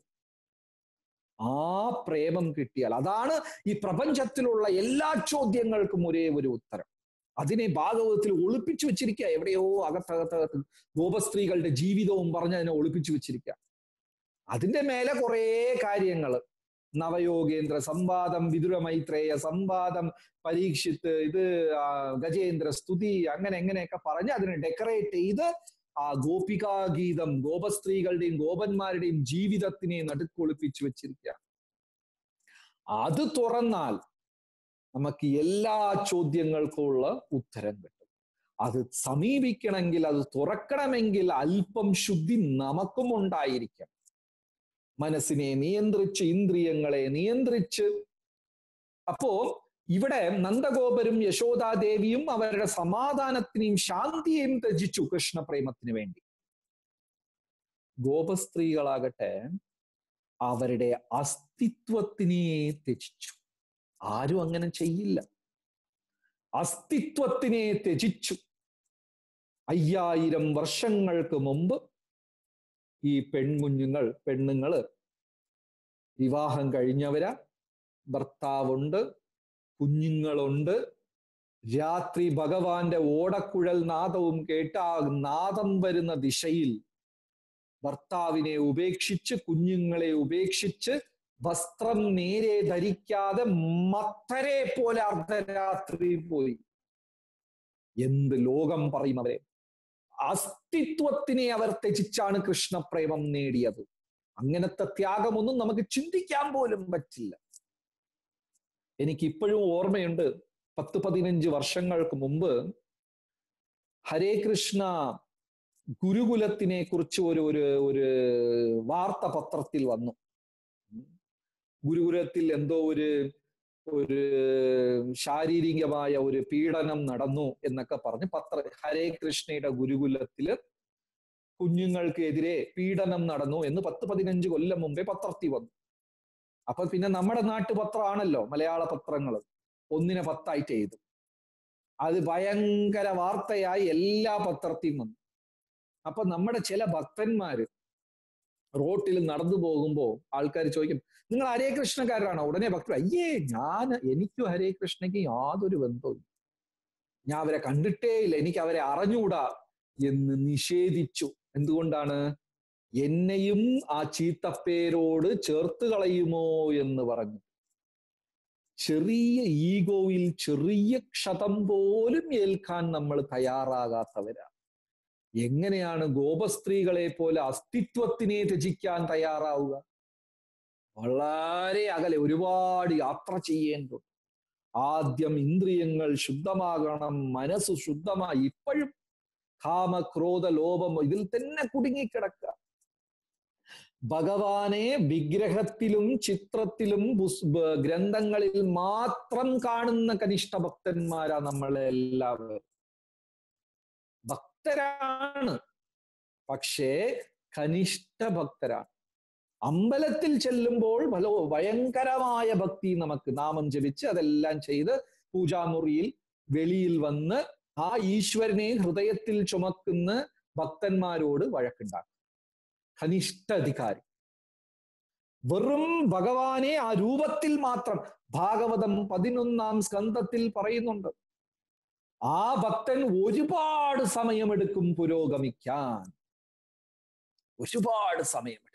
ആ പ്രേമം കിട്ടിയാൽ അതാണ് ഈ പ്രപഞ്ചത്തിലുള്ള എല്ലാ ചോദ്യങ്ങൾക്കും ഒരേ ഒരു ഉത്തരം അതിനെ ഭാഗവതത്തിൽ ഒളിപ്പിച്ചു വെച്ചിരിക്കുക എവിടെയോ അകത്തകത്തകത്ത് ഗോപസ്ത്രീകളുടെ ജീവിതവും പറഞ്ഞ് അതിനെ ഒളിപ്പിച്ചു വെച്ചിരിക്കുക അതിന്റെ മേലെ കുറേ കാര്യങ്ങൾ നവയോഗേന്ദ്ര സംവാദം വിദുര മൈത്രേയ സംവാദം പരീക്ഷിത്ത് ഇത് ഗജേന്ദ്ര സ്തുതി അങ്ങനെ എങ്ങനെയൊക്കെ പറഞ്ഞ് അതിനെ ഡെക്കറേറ്റ് ചെയ്ത് ആ ഗോപികാഗീതം ഗോപസ്ത്രീകളുടെയും ഗോപന്മാരുടെയും ജീവിതത്തിനെ നടുക്കൊളിപ്പിച്ചു വെച്ചിരിക്കുക അത് തുറന്നാൽ നമുക്ക് എല്ലാ ചോദ്യങ്ങൾക്കുമുള്ള ഉത്തരം കിട്ടും അത് സമീപിക്കണമെങ്കിൽ അത് തുറക്കണമെങ്കിൽ അല്പം ശുദ്ധി നമുക്കും ഉണ്ടായിരിക്കണം മനസ്സിനെ നിയന്ത്രിച്ച് ഇന്ദ്രിയങ്ങളെ നിയന്ത്രിച്ച് അപ്പോ ഇവിടെ നന്ദഗോപരും യശോദാദേവിയും അവരുടെ സമാധാനത്തിനെയും ശാന്തിയെയും ത്യജിച്ചു കൃഷ്ണപ്രേമത്തിന് വേണ്ടി ഗോപസ്ത്രീകളാകട്ടെ അവരുടെ അസ്തിത്വത്തിനെ ത്യജിച്ചു ആരും അങ്ങനെ ചെയ്യില്ല അസ്തിത്വത്തിനെ ത്യജിച്ചു അയ്യായിരം വർഷങ്ങൾക്ക് മുമ്പ് ഈ പെൺകുഞ്ഞുങ്ങൾ പെണ്ണുങ്ങള് വിവാഹം കഴിഞ്ഞവരാ ഭർത്താവുണ്ട് കുഞ്ഞുങ്ങളുണ്ട് രാത്രി ഭഗവാന്റെ ഓടക്കുഴൽ നാദവും കേട്ട് ആ നാദം വരുന്ന ദിശയിൽ ഭർത്താവിനെ ഉപേക്ഷിച്ച് കുഞ്ഞുങ്ങളെ ഉപേക്ഷിച്ച് വസ്ത്രം നേരെ ധരിക്കാതെ മത്തരെ പോലെ അർദ്ധരാത്രി പോയി എന്ത് ലോകം പറയും അവരെ അസ്തിത്വത്തിനെ അവർ ത്യജിച്ചാണ് കൃഷ്ണപ്രേമം നേടിയത് അങ്ങനത്തെ ത്യാഗമൊന്നും നമുക്ക് ചിന്തിക്കാൻ പോലും പറ്റില്ല എനിക്ക് ഇപ്പോഴും ഓർമ്മയുണ്ട് പത്ത് പതിനഞ്ച് വർഷങ്ങൾക്ക് മുമ്പ് ഹരേ കൃഷ്ണ ഗുരുകുലത്തിനെ കുറിച്ച് ഒരു ഒരു ഒരു വാർത്ത പത്രത്തിൽ വന്നു ഗുരുകുലത്തിൽ എന്തോ ഒരു ഒരു ശാരീരികമായ ഒരു പീഡനം നടന്നു എന്നൊക്കെ പറഞ്ഞ് പത്ര ഹരേ കൃഷ്ണയുടെ ഗുരുകുലത്തില് കുഞ്ഞുങ്ങൾക്കെതിരെ പീഡനം നടന്നു എന്ന് പത്ത് പതിനഞ്ച് കൊല്ലം മുമ്പേ പത്രത്തിൽ വന്നു അപ്പൊ പിന്നെ നമ്മുടെ നാട്ടുപത്രമാണല്ലോ മലയാള പത്രങ്ങൾ ഒന്നിനെ പത്തായിട്ട് എഴുതും അത് ഭയങ്കര വാർത്തയായി എല്ലാ പത്രത്തിലും വന്നു അപ്പൊ നമ്മുടെ ചില ഭക്തന്മാര് റോട്ടിൽ നടന്നു പോകുമ്പോ ആൾക്കാർ ചോദിക്കും നിങ്ങൾ ഹരേ കൃഷ്ണക്കാരാണോ ഉടനെ ഭക്തർ അയ്യേ ഞാൻ എനിക്കും ഹരേ കൃഷ്ണയ്ക്ക് യാതൊരു ബന്ധവും ഞാൻ അവരെ കണ്ടിട്ടേ ഇല്ല എനിക്ക് അവരെ അറിഞ്ഞുകൂടാ എന്ന് നിഷേധിച്ചു എന്തുകൊണ്ടാണ് എന്നെയും ആ ചീത്തപ്പേരോട് ചേർത്ത് കളയുമോ എന്ന് പറഞ്ഞു ചെറിയ ഈഗോയിൽ ചെറിയ ക്ഷതം പോലും ഏൽക്കാൻ നമ്മൾ തയ്യാറാകാത്തവരാണ് എങ്ങനെയാണ് ഗോപസ്ത്രീകളെ പോലെ അസ്തിത്വത്തിനെ ത്യജിക്കാൻ തയ്യാറാവുക വളരെ അകലെ ഒരുപാട് യാത്ര ചെയ്യേണ്ടതുണ്ട് ആദ്യം ഇന്ദ്രിയങ്ങൾ ശുദ്ധമാകണം മനസ്സ് ശുദ്ധമായി ഇപ്പോഴും കാമ ക്രോധ ലോപം ഇതിൽ തന്നെ കുടുങ്ങിക്കിടക്കുക ഭഗവാനെ വിഗ്രഹത്തിലും ചിത്രത്തിലും ഗ്രന്ഥങ്ങളിൽ മാത്രം കാണുന്ന കനിഷ്ഠ ഭക്തന്മാരാ നമ്മളെല്ലാവരും ഭക്തരാണ് പക്ഷേ കനിഷ്ഠ ഭക്തരാണ് അമ്പലത്തിൽ ചെല്ലുമ്പോൾ ഫലോ ഭയങ്കരമായ ഭക്തി നമുക്ക് നാമം ജപിച്ച് അതെല്ലാം ചെയ്ത് പൂജാമുറിയിൽ വെളിയിൽ വന്ന് ആ ഈശ്വരനെ ഹൃദയത്തിൽ ചുമക്കുന്ന ഭക്തന്മാരോട് വഴക്കുണ്ടാക്കും കനിഷ്ഠ അധികാരി വെറും ഭഗവാനെ ആ രൂപത്തിൽ മാത്രം ഭാഗവതം പതിനൊന്നാം സ്കന്ധത്തിൽ പറയുന്നുണ്ട് ആ ഭക്തൻ ഒരുപാട് സമയമെടുക്കും പുരോഗമിക്കാൻ ഒരുപാട് സമയമെടുക്കും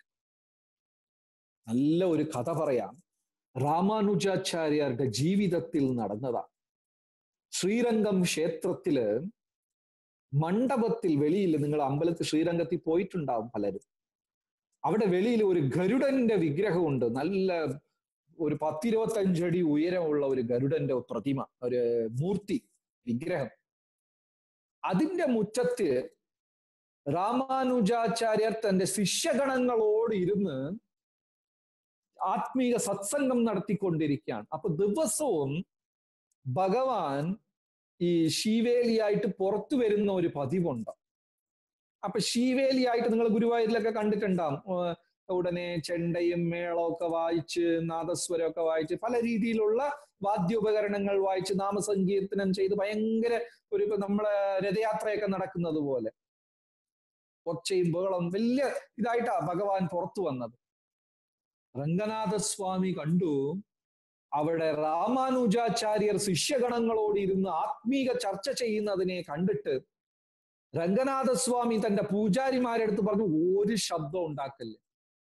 നല്ല ഒരു കഥ പറയാം രാമാനുജാചാര്യരുടെ ജീവിതത്തിൽ നടന്നതാണ് ശ്രീരംഗം ക്ഷേത്രത്തില് മണ്ഡപത്തിൽ വെളിയിൽ നിങ്ങൾ അമ്പലത്തിൽ ശ്രീരംഗത്തിൽ പോയിട്ടുണ്ടാവും പലരും അവിടെ വെളിയിൽ ഒരു ഗരുഡന്റെ വിഗ്രഹമുണ്ട് നല്ല ഒരു പത്തിരുപത്തഞ്ചടി ഉയരമുള്ള ഒരു ഗരുഡന്റെ പ്രതിമ ഒരു മൂർത്തി വിഗ്രഹം അതിന്റെ മുറ്റത്ത് രാമാനുജാചാര്യർ തന്റെ ശിഷ്യഗണങ്ങളോട് ഇരുന്ന് ആത്മീയ സത്സംഗം നടത്തിക്കൊണ്ടിരിക്കുകയാണ് അപ്പൊ ദിവസവും ഭഗവാൻ ഈ ശീവേലിയായിട്ട് പുറത്തു വരുന്ന ഒരു പതിവുണ്ട് അപ്പൊ ശീവേലിയായിട്ട് നിങ്ങൾ ഗുരുവായൂരിലൊക്കെ കണ്ടിട്ടുണ്ടാവും ഉടനെ ചെണ്ടയും മേളമൊക്കെ വായിച്ച് നാദസ്വരമൊക്കെ വായിച്ച് പല രീതിയിലുള്ള വാദ്യോപകരണങ്ങൾ വായിച്ച് നാമസങ്കീർത്തനം ചെയ്ത് ഭയങ്കര ഒരു ഇപ്പൊ നമ്മളെ രഥയാത്രയൊക്കെ നടക്കുന്നത് പോലെ ഒച്ചയും ബഹളം വലിയ ഇതായിട്ടാ ഭഗവാൻ പുറത്തു വന്നത് രംഗനാഥസ്വാമി കണ്ടു അവിടെ രാമാനുജാചാര്യർ ശിഷ്യഗണങ്ങളോട് ഇരുന്ന് ആത്മീക ചർച്ച ചെയ്യുന്നതിനെ കണ്ടിട്ട് രംഗനാഥസ്വാമി തന്റെ പൂജാരിമാരെ അടുത്ത് പറഞ്ഞു ഒരു ശബ്ദം ഉണ്ടാക്കല്ലേ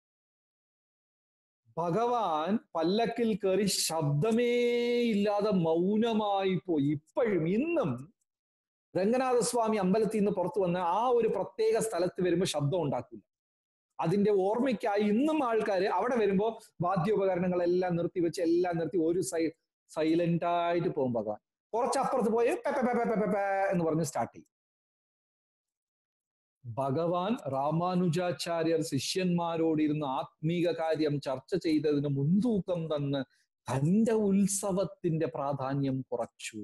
ഭഗവാൻ പല്ലക്കിൽ കയറി ശബ്ദമേ ഇല്ലാതെ മൗനമായി പോയി ഇപ്പോഴും ഇന്നും രംഗനാഥസ്വാമി അമ്പലത്തിൽ നിന്ന് പുറത്തു വന്ന ആ ഒരു പ്രത്യേക സ്ഥലത്ത് വരുമ്പോൾ ശബ്ദം ഉണ്ടാക്കില്ല അതിന്റെ ഓർമ്മയ്ക്കായി ഇന്നും ആൾക്കാർ അവിടെ വരുമ്പോൾ വാദ്യോപകരണങ്ങളെല്ലാം നിർത്തി വെച്ച് എല്ലാം നിർത്തി ഒരു സൈ സൈലന്റ് ആയിട്ട് പോകും ഭഗവാൻ കുറച്ചപ്പുറത്ത് പോയി എന്ന് പറഞ്ഞ് സ്റ്റാർട്ട് ചെയ്യും ഭഗവാൻ രാമാനുജാചാര്യർ ശിഷ്യന്മാരോട് ഇരുന്ന് ആത്മീക കാര്യം ചർച്ച ചെയ്തതിന് മുൻതൂക്കം തന്ന് തന്റെ ഉത്സവത്തിന്റെ പ്രാധാന്യം കുറച്ചു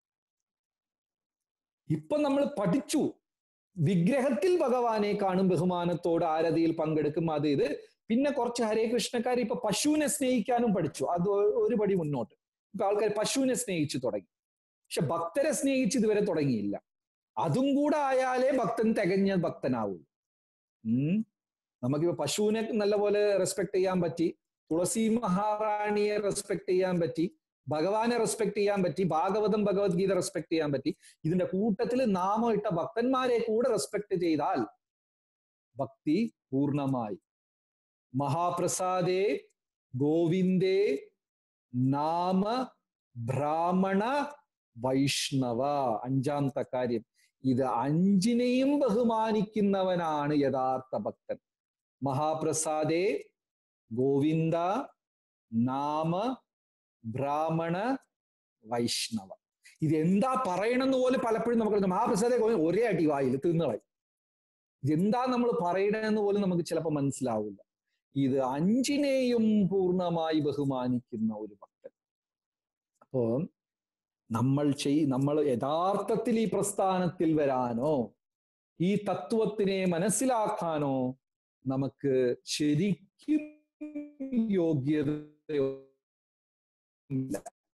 ഇപ്പൊ നമ്മൾ പഠിച്ചു വിഗ്രഹത്തിൽ ഭഗവാനെ കാണും ബഹുമാനത്തോട് ആരതിയിൽ പങ്കെടുക്കും അത് ഇത് പിന്നെ കുറച്ച് ഹരേ കൃഷ്ണക്കാർ ഇപ്പൊ പശുവിനെ സ്നേഹിക്കാനും പഠിച്ചു അത് ഒരു പടി മുന്നോട്ട് ഇപ്പൊ ആൾക്കാർ പശുവിനെ സ്നേഹിച്ചു തുടങ്ങി പക്ഷെ ഭക്തരെ സ്നേഹിച്ച് ഇതുവരെ തുടങ്ങിയില്ല അതും കൂടെ ആയാലേ ഭക്തൻ തികഞ്ഞ ഭക്തനാവുള്ളൂ ഉം നമുക്കിപ്പോ പശുവിനെ നല്ലപോലെ റെസ്പെക്ട് ചെയ്യാൻ പറ്റി തുളസി മഹാറാണിയെ റെസ്പെക്ട് ചെയ്യാൻ പറ്റി ഭഗവാനെ റെസ്പെക്ട് ചെയ്യാൻ പറ്റി ഭാഗവതം ഭഗവത്ഗീത റെസ്പെക്ട് ചെയ്യാൻ പറ്റി ഇതിന്റെ കൂട്ടത്തിൽ നാമം ഇട്ട ഭക്തന്മാരെ കൂടെ റെസ്പെക്ട് ചെയ്താൽ ഭക്തി പൂർണ്ണമായി മഹാപ്രസാദേ ഗോവിന്ദേ നാമ ബ്രാഹ്മണ വൈഷ്ണവ അഞ്ചാമത്തെ കാര്യം ഇത് അഞ്ചിനെയും ബഹുമാനിക്കുന്നവനാണ് യഥാർത്ഥ ഭക്തൻ മഹാപ്രസാദേ ഗോവിന്ദ നാമ ബ്രാഹ്മണ വൈഷ്ണവ ഇത് എന്താ പറയണമെന്ന് പോലും പലപ്പോഴും നമുക്ക് മഹാപ്രസാദേ ഗോവിന്ദ ഒരേ അടി വായിൽ തിന്നുകളയും ഇതെന്താ നമ്മൾ പറയണമെന്ന് പോലും നമുക്ക് ചിലപ്പോൾ മനസ്സിലാവില്ല ഇത് അഞ്ചിനെയും പൂർണ്ണമായി ബഹുമാനിക്കുന്ന ഒരു ഭക്തൻ അപ്പോ നമ്മൾ ചെയ് നമ്മൾ യഥാർത്ഥത്തിൽ ഈ പ്രസ്ഥാനത്തിൽ വരാനോ ഈ തത്വത്തിനെ മനസ്സിലാക്കാനോ നമുക്ക് ശരിക്കും യോഗ്യതയോ ഇല്ല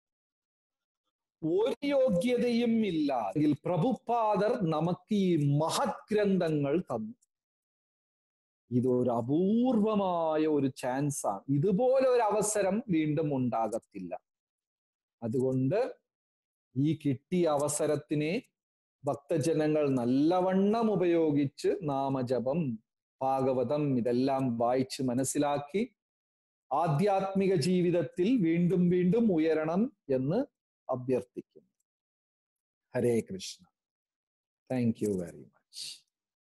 ഒരു യോഗ്യതയും ഇല്ല എങ്കിൽ പ്രഭുപാദർ നമുക്ക് ഈ മഹത് ഗ്രന്ഥങ്ങൾ തന്നു ഇതൊരു അപൂർവമായ ഒരു ചാൻസ് ആണ് ഇതുപോലെ ഒരു അവസരം വീണ്ടും ഉണ്ടാകത്തില്ല അതുകൊണ്ട് ഈ കിട്ടിയ അവസരത്തിനെ ഭക്തജനങ്ങൾ നല്ലവണ്ണം ഉപയോഗിച്ച് നാമജപം ഭാഗവതം ഇതെല്ലാം വായിച്ച് മനസ്സിലാക്കി ആധ്യാത്മിക ജീവിതത്തിൽ വീണ്ടും വീണ്ടും ഉയരണം എന്ന് അഭ്യർത്ഥിക്കുന്നു Hare Krishna thank you very much